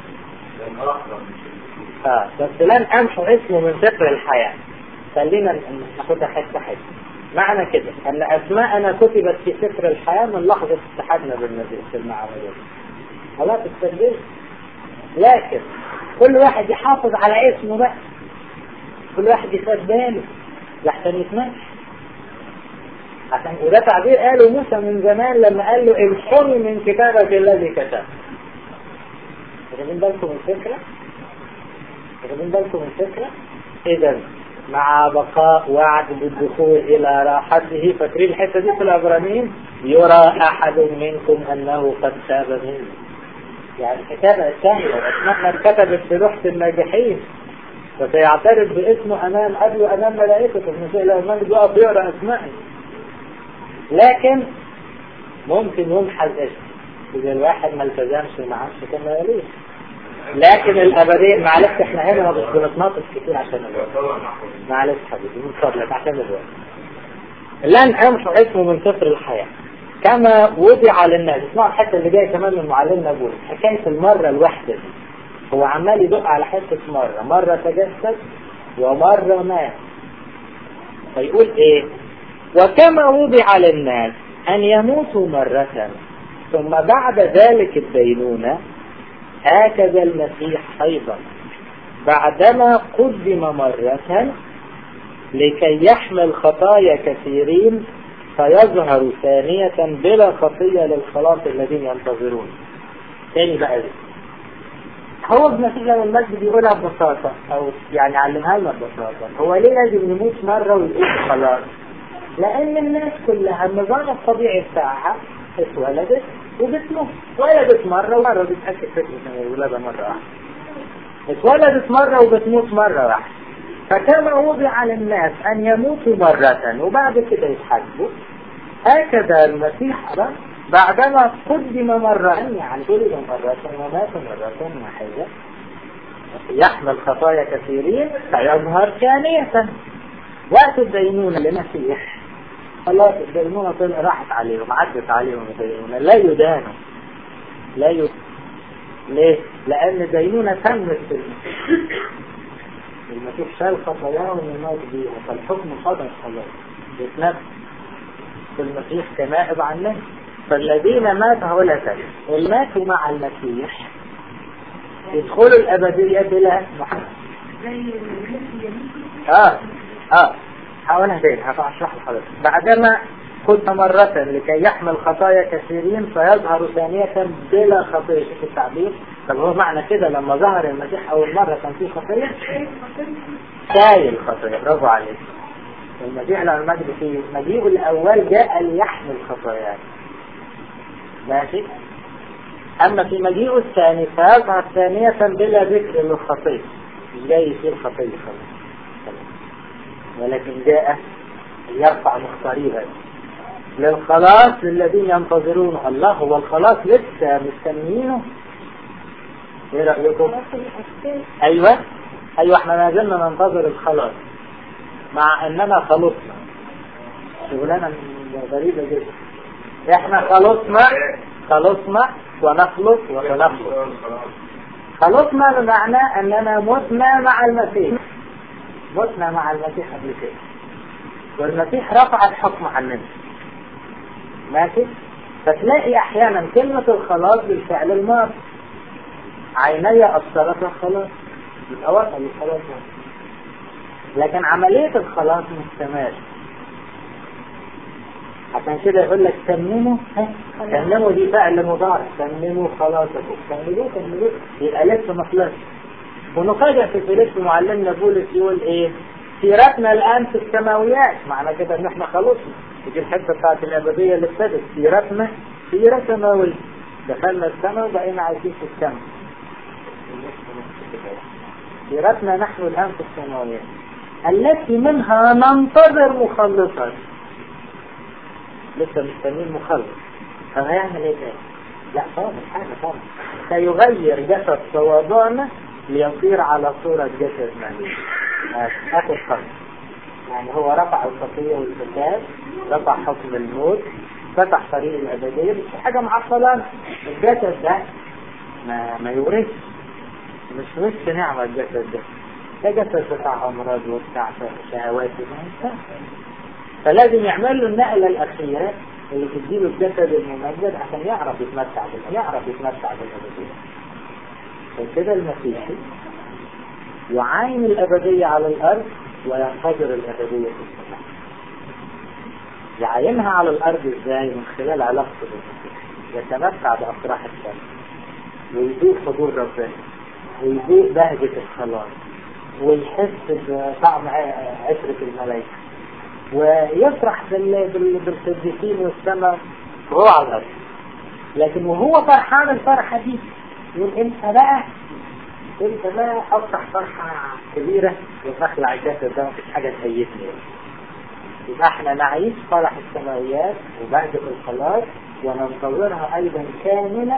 اه بس لن امشوا اسمه من سفر الحياة خلينا ناخدها حته حته معنى كده ان اسماءنا كتبت في سفر الحياة من لحظة اتحادنا بالنبي في المعاملات خلاص اتسجلت لكن كل واحد يحافظ على اسمه بقى كل واحد يخد باله لحسن يتمشي عشان وده تعبير قاله موسى من زمان لما قال له امحني من كتابك الذي كتب واخدين بالكم من الفكرة؟ واخدين بالكم من الفكرة؟ إذا مع بقاء وعد بالدخول إلى راحته فاكرين الحتة دي في العبرانيين يرى أحد منكم أنه قد تاب منه يعني الكتابة الثانية أسمائنا اتكتبت في لوحة الناجحين فسيعترف باسمه أمام قبله أمام ملائكته المسيح له المجد يقف يقرأ أسمائه لكن ممكن يمحى الاسم إذا الواحد ما التزمش ما عادش كما يليق لكن الأبدية معلش احنا هنا ما بنتناقش كتير عشان الوقت معلش حبيبي من فضلك عشان الوقت لن أمحو اسمه من سفر الحياة كما وضع للناس اسمعوا الحتة اللي جاية كمان من معلمنا بولس حكاية المرة الواحدة دي هو عمال يدق على حتة مرة مرة تجسد ومرة مات فيقول ايه وكما وضع للناس أن يموتوا مرة ثم بعد ذلك الدينونة هكذا المسيح أيضا بعدما قدم مرة لكي يحمل خطايا كثيرين فيظهر ثانية بلا خطية للخلاص الذين ينتظرون تاني بقى دي هو ابن سيدنا المجد بيقولها ببساطة أو يعني علمها لنا ببساطة هو ليه لازم يموت مرة ويقول خلاص لأن الناس كلها النظام الطبيعي بتاعها اتولدت وبتموت اتولدت مرة ومرة بتأكد فكرة من الولادة مرة واحدة اتولدت مرة وبتموت مرة واحدة فكما وضع للناس أن يموتوا مرة وبعد كده يتحاسبوا هكذا المسيح أيضا بعدما قدم مرة يعني ولد مرة ومات مرة واحدة يحمل خطايا كثيرين فيظهر ثانية وقت الدينونة للمسيح خلاص الدينونة طلع راحت عليهم عدت عليهم الدينونة لا يدانوا لا يدانوا ليه؟ لأن الدينونة تمت في المسيح المسيح شال خطاياهم ومات بيها فالحكم صدر خلاص بيتنفذ في المسيح كنائب عنه فالذين ماتوا ولا تلف اللي ماتوا مع المسيح يدخلوا الأبدية بلا محمد اه اه هقولها تاني هشرح لحضرتك بعدما كنت مرة لكي يحمل خطايا كثيرين فيظهر ثانية بلا خطية شوف التعبير طب هو معنى كده لما ظهر المسيح أول مرة كان فيه خطية شايل خطية برافو عليك المسيح لما المجد في مجيئه الأول جاء ليحمل خطاياه ماشي أما في مجيئه الثاني فيظهر ثانية بلا ذكر للخطية مش جاي يصير خطية خلاص ولكن جاء يرفع مختاريها للخلاص للذين ينتظرون الله هو الخلاص لسه مستنيينه ايه رأيكم ايوه ايوه احنا ما زلنا ننتظر الخلاص مع اننا خلصنا شغلانة غريبة جدا احنا خلصنا خلصنا ونخلص وسنخلص خلصنا بمعنى اننا متنا مع المسيح متنا مع المسيح قبل كده والمسيح رفع الحكم عننا ماشي فتلاقي احيانا كلمة الخلاص بالفعل الماضي عيني ابصرت الخلاص يبقى وصل الخلاص لكن عملية الخلاص مستمر عشان كده يقول لك تمموا تمموا دي فعل مضارع تمموا خلاصكم تمموا تمموا يبقى لسه ما خلصش ونفاجئ في فيليب معلمنا بولس يقول ايه سيرتنا الان في السماويات معنى كده ان احنا خلصنا دي الحته بتاعت الابديه اللي ابتدت سيرتنا سيره سماويه دخلنا السماء وبقينا عايشين في السماء سيرتنا نحن الان في السماويات التي منها ننتظر مخلصا لسه مستنيين مخلص فهيعمل ايه تاني؟ لا طبعا حاجه طبعا سيغير جسد تواضعنا ليصير على صورة جسد مالي آخر خط يعني هو رفع الخطية والفساد رفع حكم الموت فتح طريق الأبدية مش حاجة معطلة الجسد ده ما, ما يورث مش وش نعمة الجسد ده ده جسد بتاع أمراض وبتاع شهوات فلازم يعمل له النقلة الأخيرة اللي تديله الجسد الممجد عشان يعرف يتمتع بال يعرف يتمتع بالأبدية فكده المسيحي يعاين الأبدية على الأرض وينتظر الأبدية في السماء يعاينها على الأرض إزاي من خلال علاقته بالمسيح يتمتع بأفراح السماء ويذوق حضور ربنا ويذوق بهجة الخلاص ويحس بطعم عشرة الملائكة ويفرح بالقديسين والسماء وهو على الأرض لكن وهو فرحان الفرحة دي يقول انت بقى انت بقى افرح فرحة كبيرة وتخلع الجسد ده مفيش حاجة تهيتني يبقى احنا نعيش فرح السماويات وبهجة الخلاص وننتظرها ايضا كاملة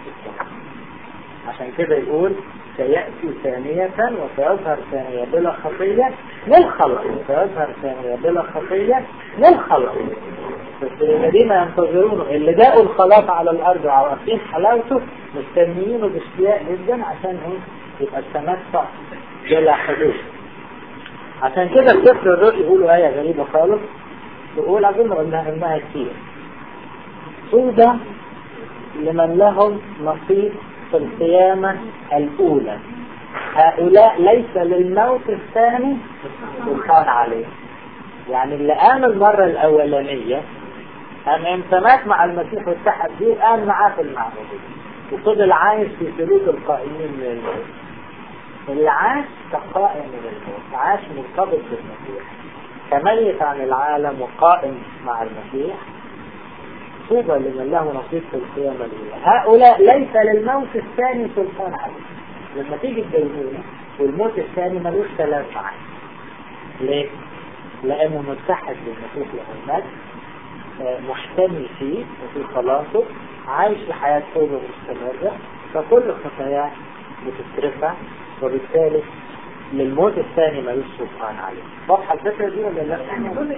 عشان كده يقول سيأتي ثانية وسيظهر ثانية بلا خطية للخلق سيظهر ثانية بلا خطية للخلق بس الذين ينتظرونه اللي جاءوا الخلاص على الأرض وعارفين حلاوته مستنيينه باشتياق جدا عشان ايه يبقى التمتع بلا حدود عشان كده السفر الروح يقولوا آية غريبة خالص يقول أظن قلنا إنها كتير طوبى لمن لهم نصيب في القيامة الأولى هؤلاء ليس للموت الثاني سلطان عليه يعني اللي قام المرة الأولانية أم امتى مات مع المسيح واتحد بيه قام معاه في المعمودية وفضل عايش في سلوك القائمين من الموت اللي عاش كقائم من الموت عاش مرتبط بالمسيح كميت عن العالم وقائم مع المسيح طوبى لمن له نصيب في القيامة الأولى هؤلاء ليس للموت الثاني سلطان عليه لما تيجي الدينونة والموت الثاني ملوش ثلاث معاه ليه؟ لأنه متحد بالمسيح له المجد محتمي فيه وفي خلاصه عايش في حياة توبة مستمرة فكل خطاياه بتترفع وبالتالي للموت الثاني ملوش سلطان عليه واضحة الفكرة دي ولا لا؟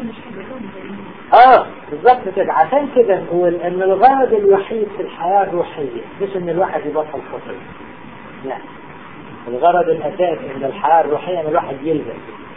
اه بالظبط كده عشان كده نقول ان الغرض الوحيد في الحياة الروحية مش ان الواحد يبطل خطية لا الغرض الاساسي من الحياة الروحية ان الواحد يلزم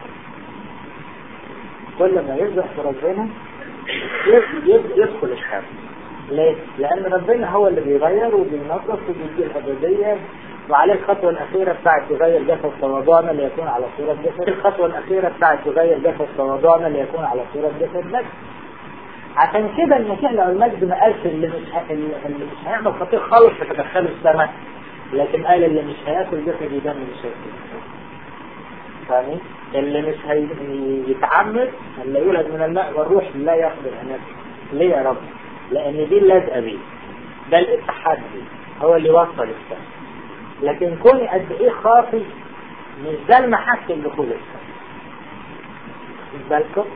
كل ما يلزم في ربنا يدخل الحياة ليه؟ لأن ربنا هو اللي بيغير وبينظف وبيدي الأبدية وعليه الخطوة الأخيرة بتاعت تغير جسد تواضعنا ليكون على صورة جسد الخطوة الأخيرة بتاعت تغير جسد تواضعنا ليكون على صورة جسد مجد عشان كده المسيح لو المجد ما قالش اللي مش ه... اللي مش هيعمل خطير خالص فتدخله السماء لكن قال اللي مش هياكل جسد دم مش هياكل فاهمين؟ اللي مش هيتعمد اللي يولد من الماء والروح لا يقدر ان يكفر ليه يا رب؟ لان دي اللازقه بيه ده الاتحاد بيه هو اللي وصل السماء لكن كوني قد ايه خاطي مش ده المحك اللي خلق مش بالكم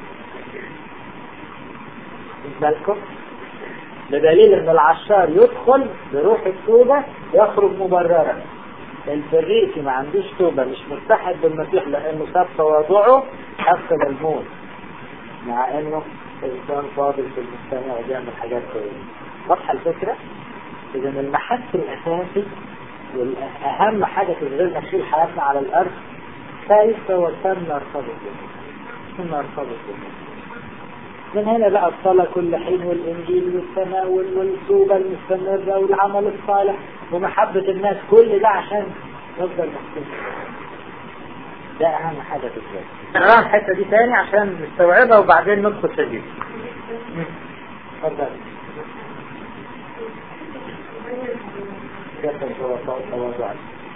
مش بالكم بدليل ان العشار يدخل بروح التوبة يخرج مبررا الفريقي ما عندوش توبة مش متحد بالمسيح لانه ساب تواضعه حصل الموت مع انه انسان فاضل في المجتمع وبيعمل حاجات كويسة واضحة الفكرة؟ اذا المحك الاساسي والأهم حاجة تشغلنا نشيل حياتنا على الأرض كيف وكم نرتبط به ثم نرتبط به من هنا بقى الصلاة كل حين والإنجيل والتناول والتوبة المستمرة والعمل الصالح ومحبة الناس كل ده عشان نفضل محسوس ده أهم حاجة في الجواز نقرأ الحتة دي تاني عشان نستوعبها وبعدين ندخل في الجيل اتفضل كيف التواضع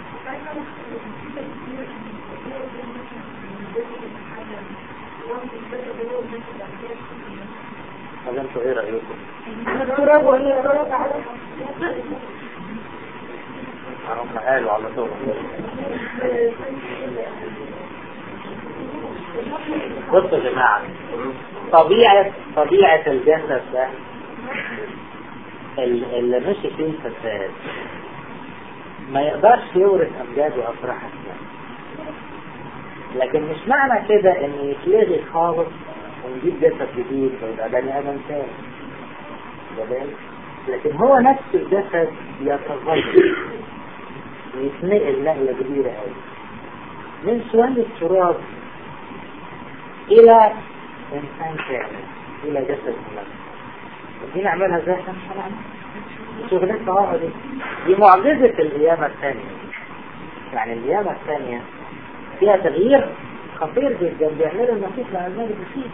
هل انتوا ايه رأيكم؟ هم قالوا على طول بصوا يا جماعة طبيعة طبيعة الجسد ده اللي مشي فيه الفساد ما يقدرش يورث أمجاد وأفراح السماء لكن مش معنى كده ان يتلغي خالص ونجيب جسد جديد ويبقى بني ادم تاني لكن هو نفس الجسد يتغير ويتنقل نقلة كبيرة قوي من شوية تراب إلى إنسان كامل إلى جسد ملك دي نعملها ازاي احنا مش هنعمل شغلتنا اهو دي دي معجزة القيامة الثانية يعني القيامة الثانية فيها تغيير خطير جدا بيعمله المسيح مع الملك فيه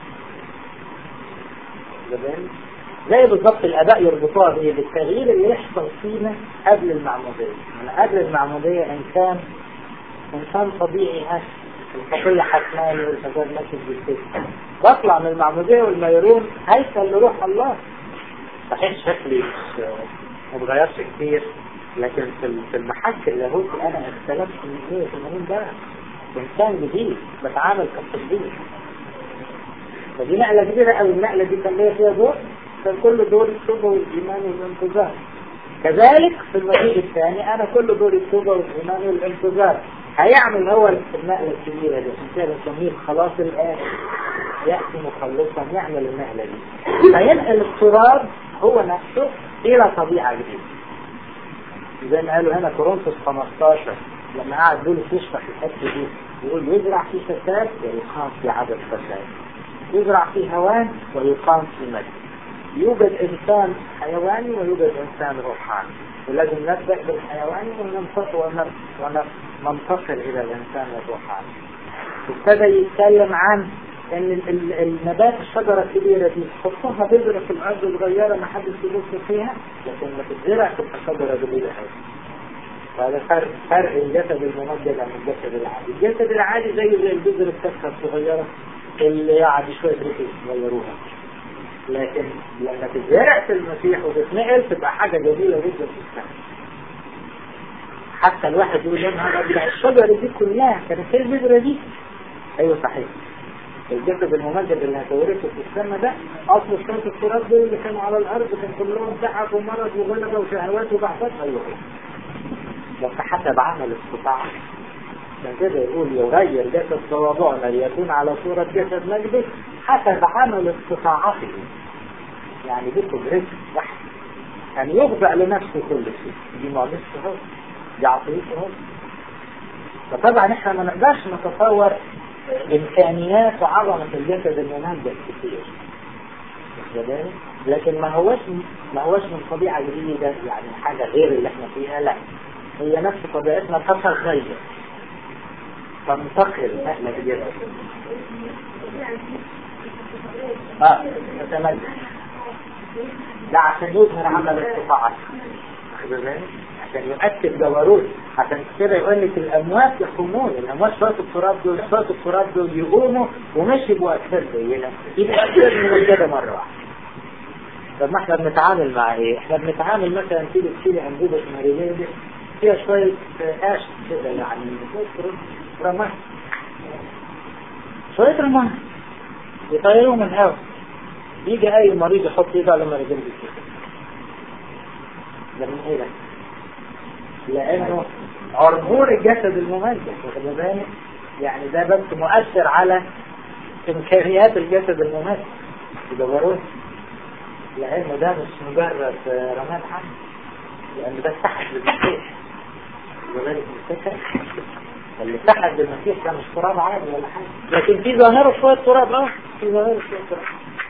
زي بالظبط الاباء يربطوها بايه بالتغيير اللي يحصل فينا قبل المعمودية يعني قبل المعمودية انسان انسان طبيعي هش الخطية حتماني والفساد ماشي بالسيف بطلع من المعمودية والميرون هيكل لروح الله صحيح شكلي مش متغيرش كتير لكن في المحك اللاهوتي انا اختلفت من 180 درجة انسان جديد بتعامل كالتجديد فدي نقلة كبيرة قوي النقلة دي كان ليا فيها دور كان كل دور التوبة والإيمان والانتظار كذلك في المجيء الثاني أنا كل دور التوبة والإيمان والانتظار هيعمل هو النقلة الكبيرة دي عشان كده بنسميه خلاص الآن يأتي مخلصا يعمل النقلة دي فينقل التراب هو نفسه إلى طبيعة جديدة زي ما قالوا هنا كورنثوس 15 لما قعد دول يشرح الحته دي يقول يزرع في فساد ويقام في عدد فساد يزرع في هوان ويقام في مجد يوجد انسان حيواني ويوجد انسان روحاني ولازم نبدا بالحيواني وننفق منتقل إلى الإنسان الروحاني ابتدى يتكلم عن ان ال- ال- النبات الشجرة الكبيرة دي تحطها بذرة في الأرض صغيرة ما حدش يبص فيها لكن لما تتزرع تبقى شجرة كبيرة قوي فهذا فرق فرق الجسد الممجد عن الجسد العادي الجسد العادي زي زي البذرة الكسرة الصغيرة اللي يعني شوية ريحة يغيروها لكن لما تتزرع في المسيح وتتنقل تبقى حاجة جميلة جدا في السماء حتى الواحد يقول يا نهار ابيض الشجرة دي كلها كانت هي البذرة دي ايوه صحيح الجسد الممجد اللي هتورثه في السماء ده اصل شوية التراب دول اللي كانوا على الارض كان كلهم تعب ومرض وغلبة وشهوات وبحثات ايوه بس حسب عمل استطاعة عشان كده يقول يغير جسد تواضعنا ليكون على صورة جسد مجده حسب عمل استطاعته يعني دي قدرته واحد أن يخضع لنفسه كل شيء دي معجزته هو دي عطيته هو فطبعا احنا ما نقدرش نتصور امكانيات وعظمة الجسد الممجد كتير واخد بالك؟ لكن ما هوش ما هوش من طبيعة جديدة يعني حاجة غير اللي احنا فيها لا هي نفس طبيعتنا تتغير تنتقل نقلة جديدة اه تتمجد لا عشان يظهر عمل استطاعته واخد بالك؟ عشان يؤكد جبروت عشان كده يقول لك الاموات يقومون الاموات شويه التراب دول شويه التراب دول يقوموا ومش يبقوا اجساد زينا يبقوا اجساد من كده مره واحده طب ما احنا بنتعامل مع ايه؟ احنا بنتعامل مثلا تيجي تشيلي انبوبه ماريليه فيها شويه قش كده يعني شويه رماد شويه رماد يطيروا من الهواء يجي اي مريض يحط ايده على مريضين كده ده من ايه ده؟ لانه عربور الجسد الممجد واخد بالك يعني ده بس مؤثر على امكانيات الجسد الممجد يدوروه لانه ده مش مجرد رماد حمل لان ده سحب للمسيح وذلك الفكر اللي سحب للمسيح ده مش تراب عادي ولا حاجه لكن في ظاهره شويه تراب اه في ظاهره شويه تراب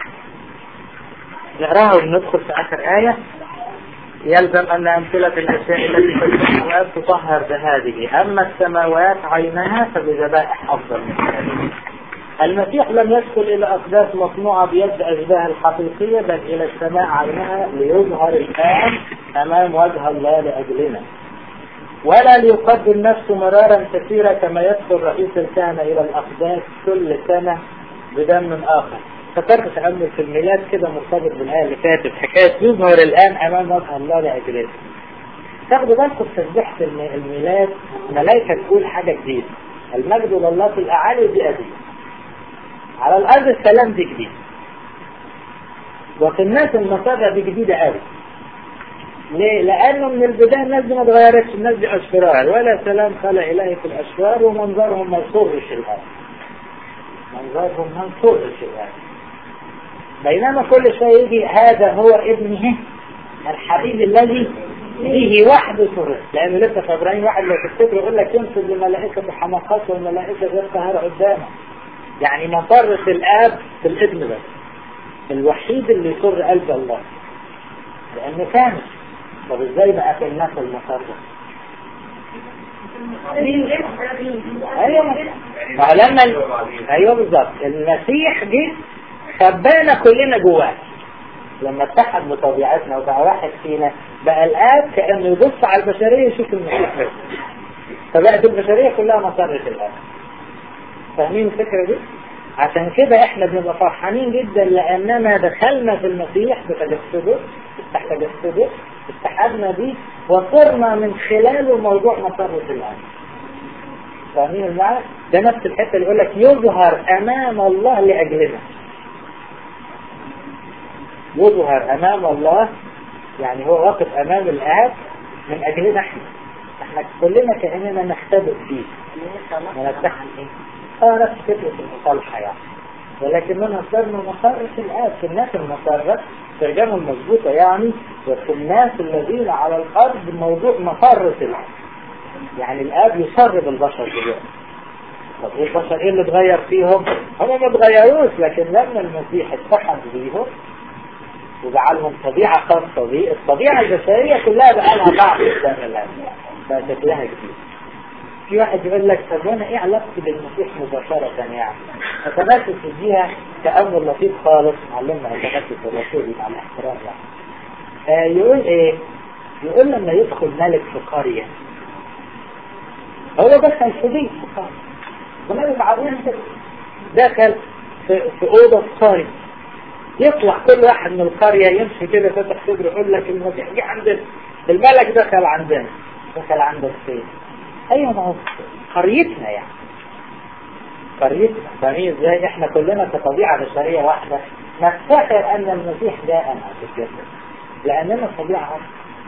نقراها وندخل في اخر ايه يلزم أن أمثلة الأشياء التي في السماوات تطهر بهذه أما السماوات عينها فبذبائح أفضل من هذه المسيح لم يدخل إلى أقداس مصنوعة بيد أشباه الحقيقية بل إلى السماء عينها ليظهر الآن أمام وجه الله لأجلنا ولا ليقدم نفسه مرارا كثيرة كما يدخل رئيس الكهنة إلى الأقداس كل سنة بدم آخر فكرت تأمل في الميلاد كده مرتبط بالآية اللي فاتت حكاية يظهر الآن أمام وجه الله لأجلنا تاخدوا بالكم في تسبيحة الميلاد ملائكة تقول حاجة جديدة المجد لله في الأعالي دي قديم على الأرض السلام دي جديد وفي الناس المصابة دي جديدة قوي ليه؟ لأنه من البداية الناس دي ما اتغيرتش الناس دي أشرار ولا سلام خلق إلهي في الأشرار ومنظرهم ما يصرش الآن منظرهم ما يصرش الآن بينما كل شوية يجي هذا هو ابنه الحبيب الذي فيه وحده سر لأنه لسه في إبراهيم واحد لو تفتكر يقول لك ينسب لملائكة حماقات والملائكة غير طاهرة قدامه يعني مصرة الآب في الابن بس الوحيد اللي يسر قلب الله لأنه كامل طب ازاي بقى في الناس المسار ده؟ ايوه ما هو لما ايوه بالظبط المسيح جه خبانا كلنا جواه لما اتحد بطبيعتنا وبقى واحد فينا بقى الاب كانه يبص على البشريه يشوف المسيح بس فبقت البشريه كلها مسرة الاب فاهمين الفكره دي؟ عشان كده احنا بنبقى فرحانين جدا لاننا دخلنا في المسيح بتجسده تحت تجسده اتحدنا بيه وصرنا من خلاله موضوع مسرة الآن فاهمين المعنى؟ ده نفس الحتة اللي يقول لك يظهر أمام الله لأجلنا يظهر أمام الله يعني هو واقف أمام الآب من أجلنا احنا احنا كلنا كأننا نختبئ فيه ونفتح ايه؟ اه نفس فكرة المصالحة يعني ولكننا صرنا مسرة الآب في الناس المسرة ترجمة المضبوطة يعني وفي الناس الذين على الأرض موضوع مسرة الآب يعني الآب يسرب البشر دلوقتي طب ايه البشر ايه اللي اتغير فيهم؟ هم ما اتغيروش لكن لما المسيح اتحد بيهم وجعلهم طبيعة خاصة بيه الطبيعة البشرية كلها بقى لها بعض قدام الآب بقى شكلها جديد في واحد يقول لك طب وانا ايه علاقتي بالمسيح مباشرة يعني اتنفس فيها تأمل لطيف خالص معلمنا اتنفس الرسول مع الاحترام يعني آه يقول ايه يقول لما يدخل ملك في قرية هو دخل في بيت في قرية وملك معروف دخل في, في اوضة قرية يطلع كل واحد من القرية يمشي كده فتح صدره يقول لك المسيح جه عندنا الملك دخل عندنا دخل عندك فين ايوه ما هو قريتنا يعني قريتنا فاهمين ازاي احنا كلنا كطبيعة بشرية واحدة نفتخر ان المسيح جاء في الجسد لاننا طبيعة واحدة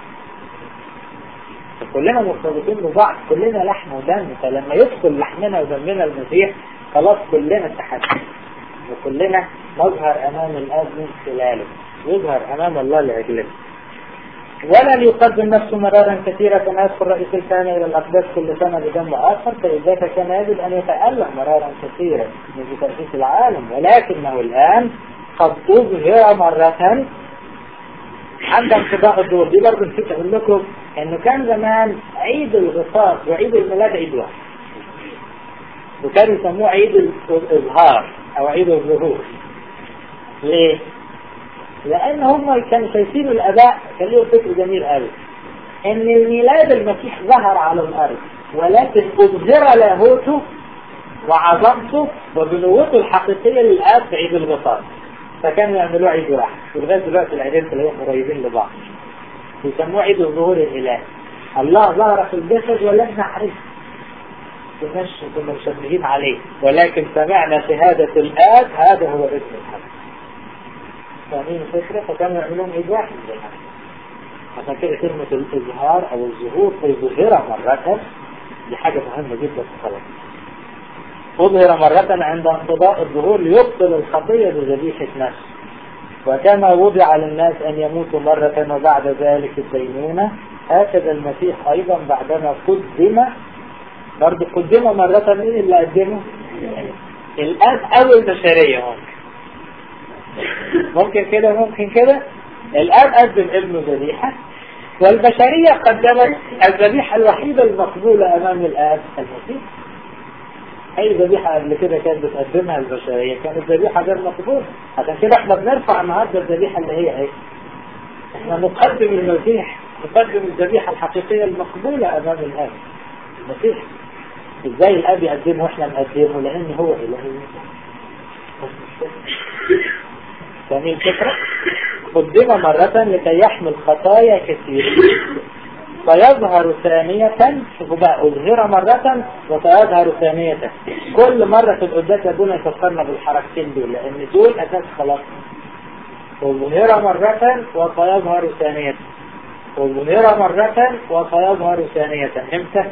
كلنا مرتبطين ببعض كلنا لحم ودم فلما يدخل لحمنا ودمنا المسيح خلاص كلنا اتحدنا وكلنا نظهر امام الاب من خلاله يظهر امام الله لاجلنا ولا ليقدم نفسه مرارا كثيرة كما يدخل رئيس الكهنة إلى الأقداس كل سنة بدم آخر فلذلك كان يجب أن يتألم مرارا كثيرا منذ تأسيس العالم ولكنه الآن قد أظهر مرة عند انقضاء الدور دي برضه نسيت أقول لكم إنه كان زمان عيد الغصاص وعيد الميلاد عيد واحد وكانوا يسموه عيد الإظهار أو عيد الظهور ليه؟ لأن هم كانوا شايفين الآباء كان لهم فكر جميل قوي إن الميلاد المسيح ظهر على الأرض ولكن أظهر لاهوته وعظمته وبنوته الحقيقية للآب في عيد الغفار فكانوا يعملوه عيد واحد ولغاية دلوقتي العيدين تلاقيهم قريبين لبعض يسموه عيد الظهور الإلهي الله ظهر في الجسد ولم نعرفه كناش كنا مشبهين عليه ولكن سمعنا شهادة الآب هذا هو اسم الحق فاهمين الفكرة فكانوا يعملون عيد واحد عشان كده كلمة الإظهار أو الظهور الظهيرة مرة دي حاجة مهمة جدا في الصلاة أظهر مرة عند انقضاء الظهور ليبطل الخطية بذبيحة نفس وكما وضع للناس أن يموتوا مرة وبعد ذلك الدينونة هكذا المسيح أيضا بعدما قدم برضه قدم مرة مين اللي قدمه؟ الآب أو البشرية ممكن ممكن كده ممكن كده الآب قدم ابنه ذبيحة والبشرية قدمت الذبيحة الوحيدة المقبولة أمام الآب المسيح أي ذبيحة قبل كده كانت بتقدمها البشرية كانت ذبيحة غير مقبولة عشان كده احنا بنرفع النهارده الذبيحة اللي هي ايه؟ احنا نقدم المسيح نقدم الذبيحة الحقيقية المقبولة أمام الآب المسيح ازاي الآب يقدمه واحنا نقدمه لأن هو إلهي فاهمين الفكرة؟ قدم مرة لكي يحمل خطايا كثيرة فيظهر ثانية شوفوا بقى أظهر مرة وسيظهر ثانية كل مرة في القداس يكون يفكرنا بالحركتين دول لأن دول أساس خلاص أظهر مرة وسيظهر ثانية أظهر مرة وسيظهر ثانية امتى؟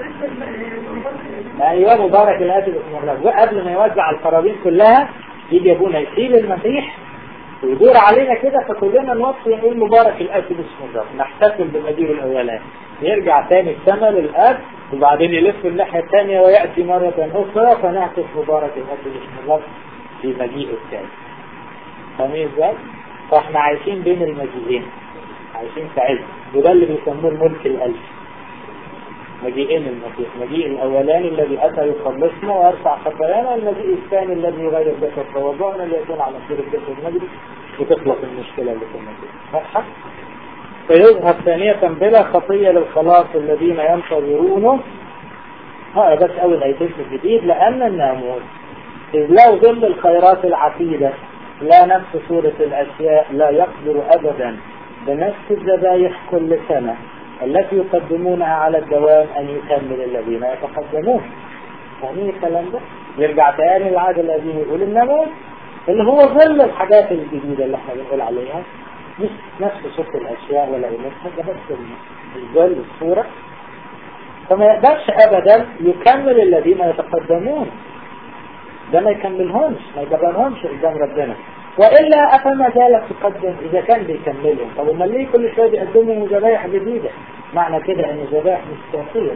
أيوة مبارك الآتي باسم الرب وقبل ما يوزع القرابين كلها يجي أبونا يسيب المسيح ويدور علينا كده فكلنا نوصي نقول مبارك الآتي باسم الرب نحتفل بالمدير الأولاني يرجع تاني السنة للآب وبعدين يلف الناحية الثانية ويأتي مرة أخرى فنهتف مبارك الآتي باسم الرب في مجيء الثاني فاهمين ازاي؟ فاحنا عايشين بين المجيئين عايشين في عز وده اللي بيسموه الملك الألف مجيئين المسيح مجيء الأولاني الذي أتى يخلصنا ويرفع خطايانا والمجيء الثاني الذي يغير جسد توضعنا ليكون على صورة جسد مجد وتخلص المشكلة اللي في المسيح واضحة؟ فيظهر ثانية بلا خطية للخلاص الذين ينتظرونه ها بس أول آيتين في الجديد لأن الناموس إذ لا ظل الخيرات العتيدة لا نفس صورة الأشياء لا يقدر أبدا بنفس الذبايح كل سنة التي يقدمونها على الدوام أن يكمل الذين يتقدمون فاهمين الكلام ده؟ يرجع تاني العهد القديم يقول الناموس اللي هو ظل الحاجات الجديدة اللي احنا بنقول عليها مش نفس صوت الأشياء ولا قيمتها ده بس الظل الصورة فما يقدرش أبدا يكمل الذين يتقدمون ده ما يكملهمش ما يجبرهمش قدام ربنا وإلا أفما زالت تقدم إذا كان بيكملهم طب امال ليه كل شوية بيقدموا ذبايح جديدة معنى كده أن الذبائح مش كافية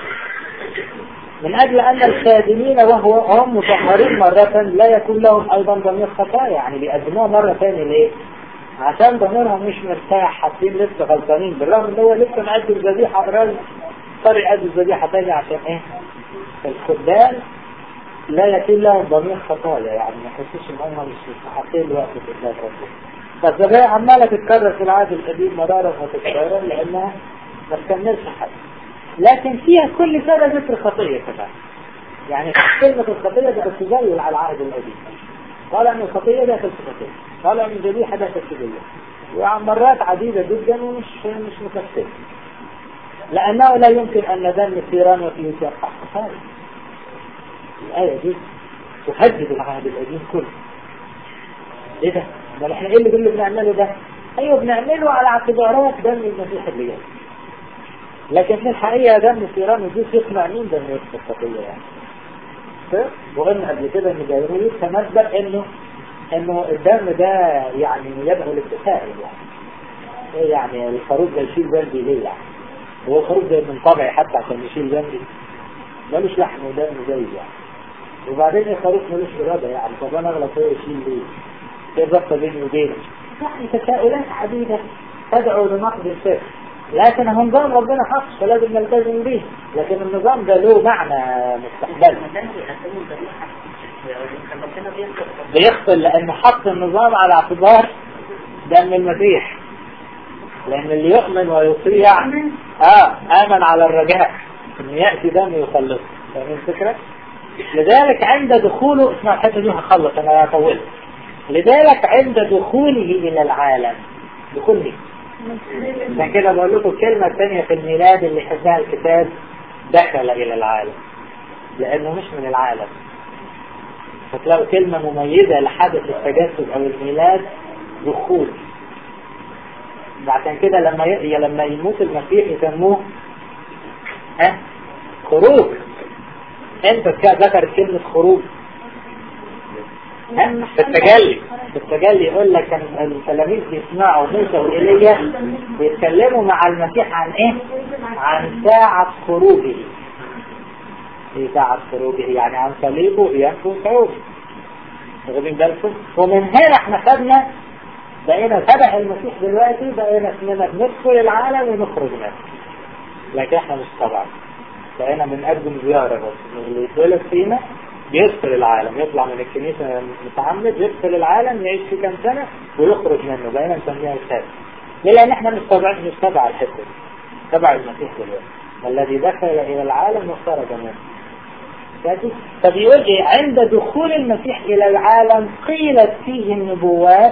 من أجل أن الخادمين وهو هم مطهرين مرة لا يكون لهم أيضا ضمير خطايا يعني بيقدموها مرة ثانية ليه؟ عشان ضميرهم مش مرتاح حاسين لسه غلطانين بالرغم ان هو لسه مقدم ذبيحة قريب اضطر يقدم الذبيحة تاني عشان ايه الخدام لا يكون لهم ضمير خطايا يعني ما يحسوش ان هم مش مستحقين الوقت في الله ربنا فالذبائح عمالة تتكرر في العهد القديم مرارا وتكرارا لانها ما تكملش حد لكن فيها كل سنة ذكر خطية كمان يعني كلمة الخطية ده تزيل على العهد القديم قال ان الخطية ده خطية قال ان الذبيحة ده تسجيلية وعن مرات عديدة جدا ومش مش مكفية لأنه لا يمكن أن دم الثيران وفيه يقع خسارة الآية دي تهدد العهد القديم كله ايه ده؟ ده احنا ايه اللي اللي بنعمله ده؟ ايوه بنعمله على اعتبارات دم المسيح اللي جاي لكن في الحقيقة دم الثيران ودي يقنع مين دم الخطية يعني وقلنا قبل كده ان جايرويد تنبأ انه انه الدم ده يعني يدعو للتساؤل يعني ايه يعني الخروج ده يشيل جنبي ليه يعني هو الخروج ده من طبعي حتى عشان يشيل جنبي ملوش لحم ودم زي يعني وبعدين الخروج ملوش إرادة يعني طب انا اغلط هو يشيل ليه ايه الرابطة بيني وبينه يعني تساؤلات عديدة تدعو لنقد الفكر لكن هو نظام ربنا حق فلازم نلتزم به لكن النظام ده له معنى مستقبلي بيخطل لأنه حط النظام على اعتبار دم المسيح لأن اللي يؤمن ويطيع آه آمن على الرجاء إن يأتي دم يخلصه فاهمين الفكرة؟ لذلك عند دخوله اسمع الحتة دي هخلص أنا طولت لذلك عند دخوله إلى العالم دخوله عشان كده بقول لكم الكلمة الثانية في الميلاد اللي حفظها الكتاب دخل إلى العالم لأنه مش من العالم فتلاقوا كلمة مميزة لحدث التجسد أو الميلاد دخول عشان كده لما ي... لما يموت المسيح يسموه ها خروج انت ذكرت كلمة خروج ها في التجلي في التجلي يقول لك كان التلاميذ بيسمعوا موسى وإيليا بيتكلموا مع المسيح عن ايه؟ عن ساعة خروجه في ساعة خروجه يعني عن صليبه ينفو صعوده واخدين بالكم؟ ومن هنا احنا خدنا بقينا تبع المسيح دلوقتي بقينا اسمنا بندخل العالم ونخرج منه لكن احنا مش طبعا بقينا بنقدم زيارة بس اللي يتولد فينا بيدخل العالم يطلع من الكنيسة متعمد يدخل العالم يعيش فيه كام سنة ويخرج منه بقينا نسميها الثالث ليه لان احنا مش تبع مش تبع الحتة تبع المسيح دلوقتي الذي دخل الى العالم وخرج منه فبيقول ايه عند دخول المسيح الى العالم قيلت فيه النبوات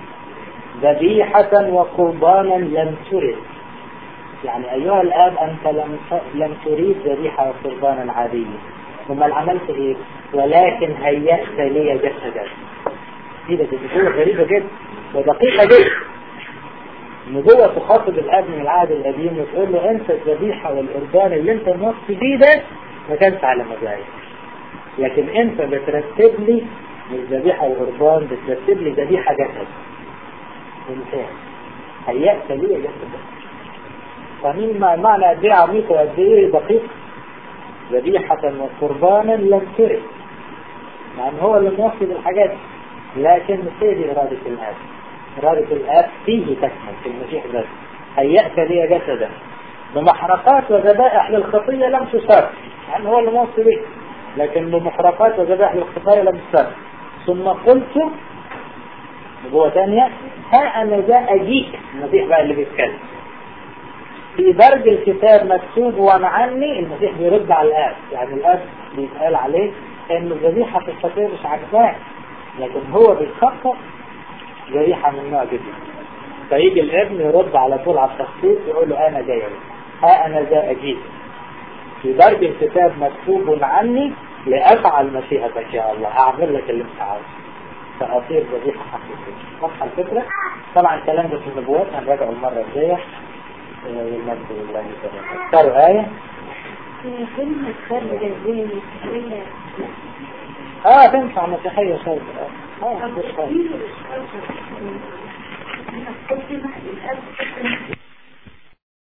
ذبيحة وقربانا لم ترد يعني أيها الآب أنت لم لم تريد ذبيحة وقربانا عادية ثم عملت إيه ولكن هيأت لي جسدا دي ده نبوة غريبة جدا ودقيقة جدا النبوة تخاطب الآب من العهد القديم وتقول له أنت الذبيحة والقربان اللي أنت نصت فيه ده ما كانش على مزاجك لكن أنت بترتب لي مش ذبيحة وقربان بترتب لي ذبيحة جسد إنسان هيأت لي جسدا فاهمين معنى قد ايه عميق وقد ايه دقيق ذبيحة وقربانا لم ترد يعني هو اللي موصل الحاجات لكن مش هي دي إرادة الآب إرادة الآب فيه تكمل في المسيح بس هيأت لي جسدا بمحرقات وذبائح للخطية لم تسر يعني هو اللي موصل به لكن بمحرقات وذبائح للخطايا لم تسر ثم قلت نبوة ثانية ها أنا ذا أجيك المسيح بقى اللي بيتكلم في درج الكتاب مكتوب وعن عني المسيح بيرد على الآب يعني الآب بيتقال عليه ان الذبيحة في الخطية مش عجباه لكن هو بيخطط ذبيحة من نوع جديد فيجي الابن يرد على طول على التخطيط يقول له انا جاي ها انا ذا اجيب في درج الكتاب مكتوب عني لافعل مشيئتك يا الله هعمل لك اللي انت عاوزه فاصير ذبيحة حقيقية واضحة الفكرة طبعا الكلام ده في النبوات هنراجعه المرة الجاية والمجد لله تعالى اختاروا آية كلمة فرد بين السبيل اه تنفع مسيحية شوية اه مش أنا قلت لك الأب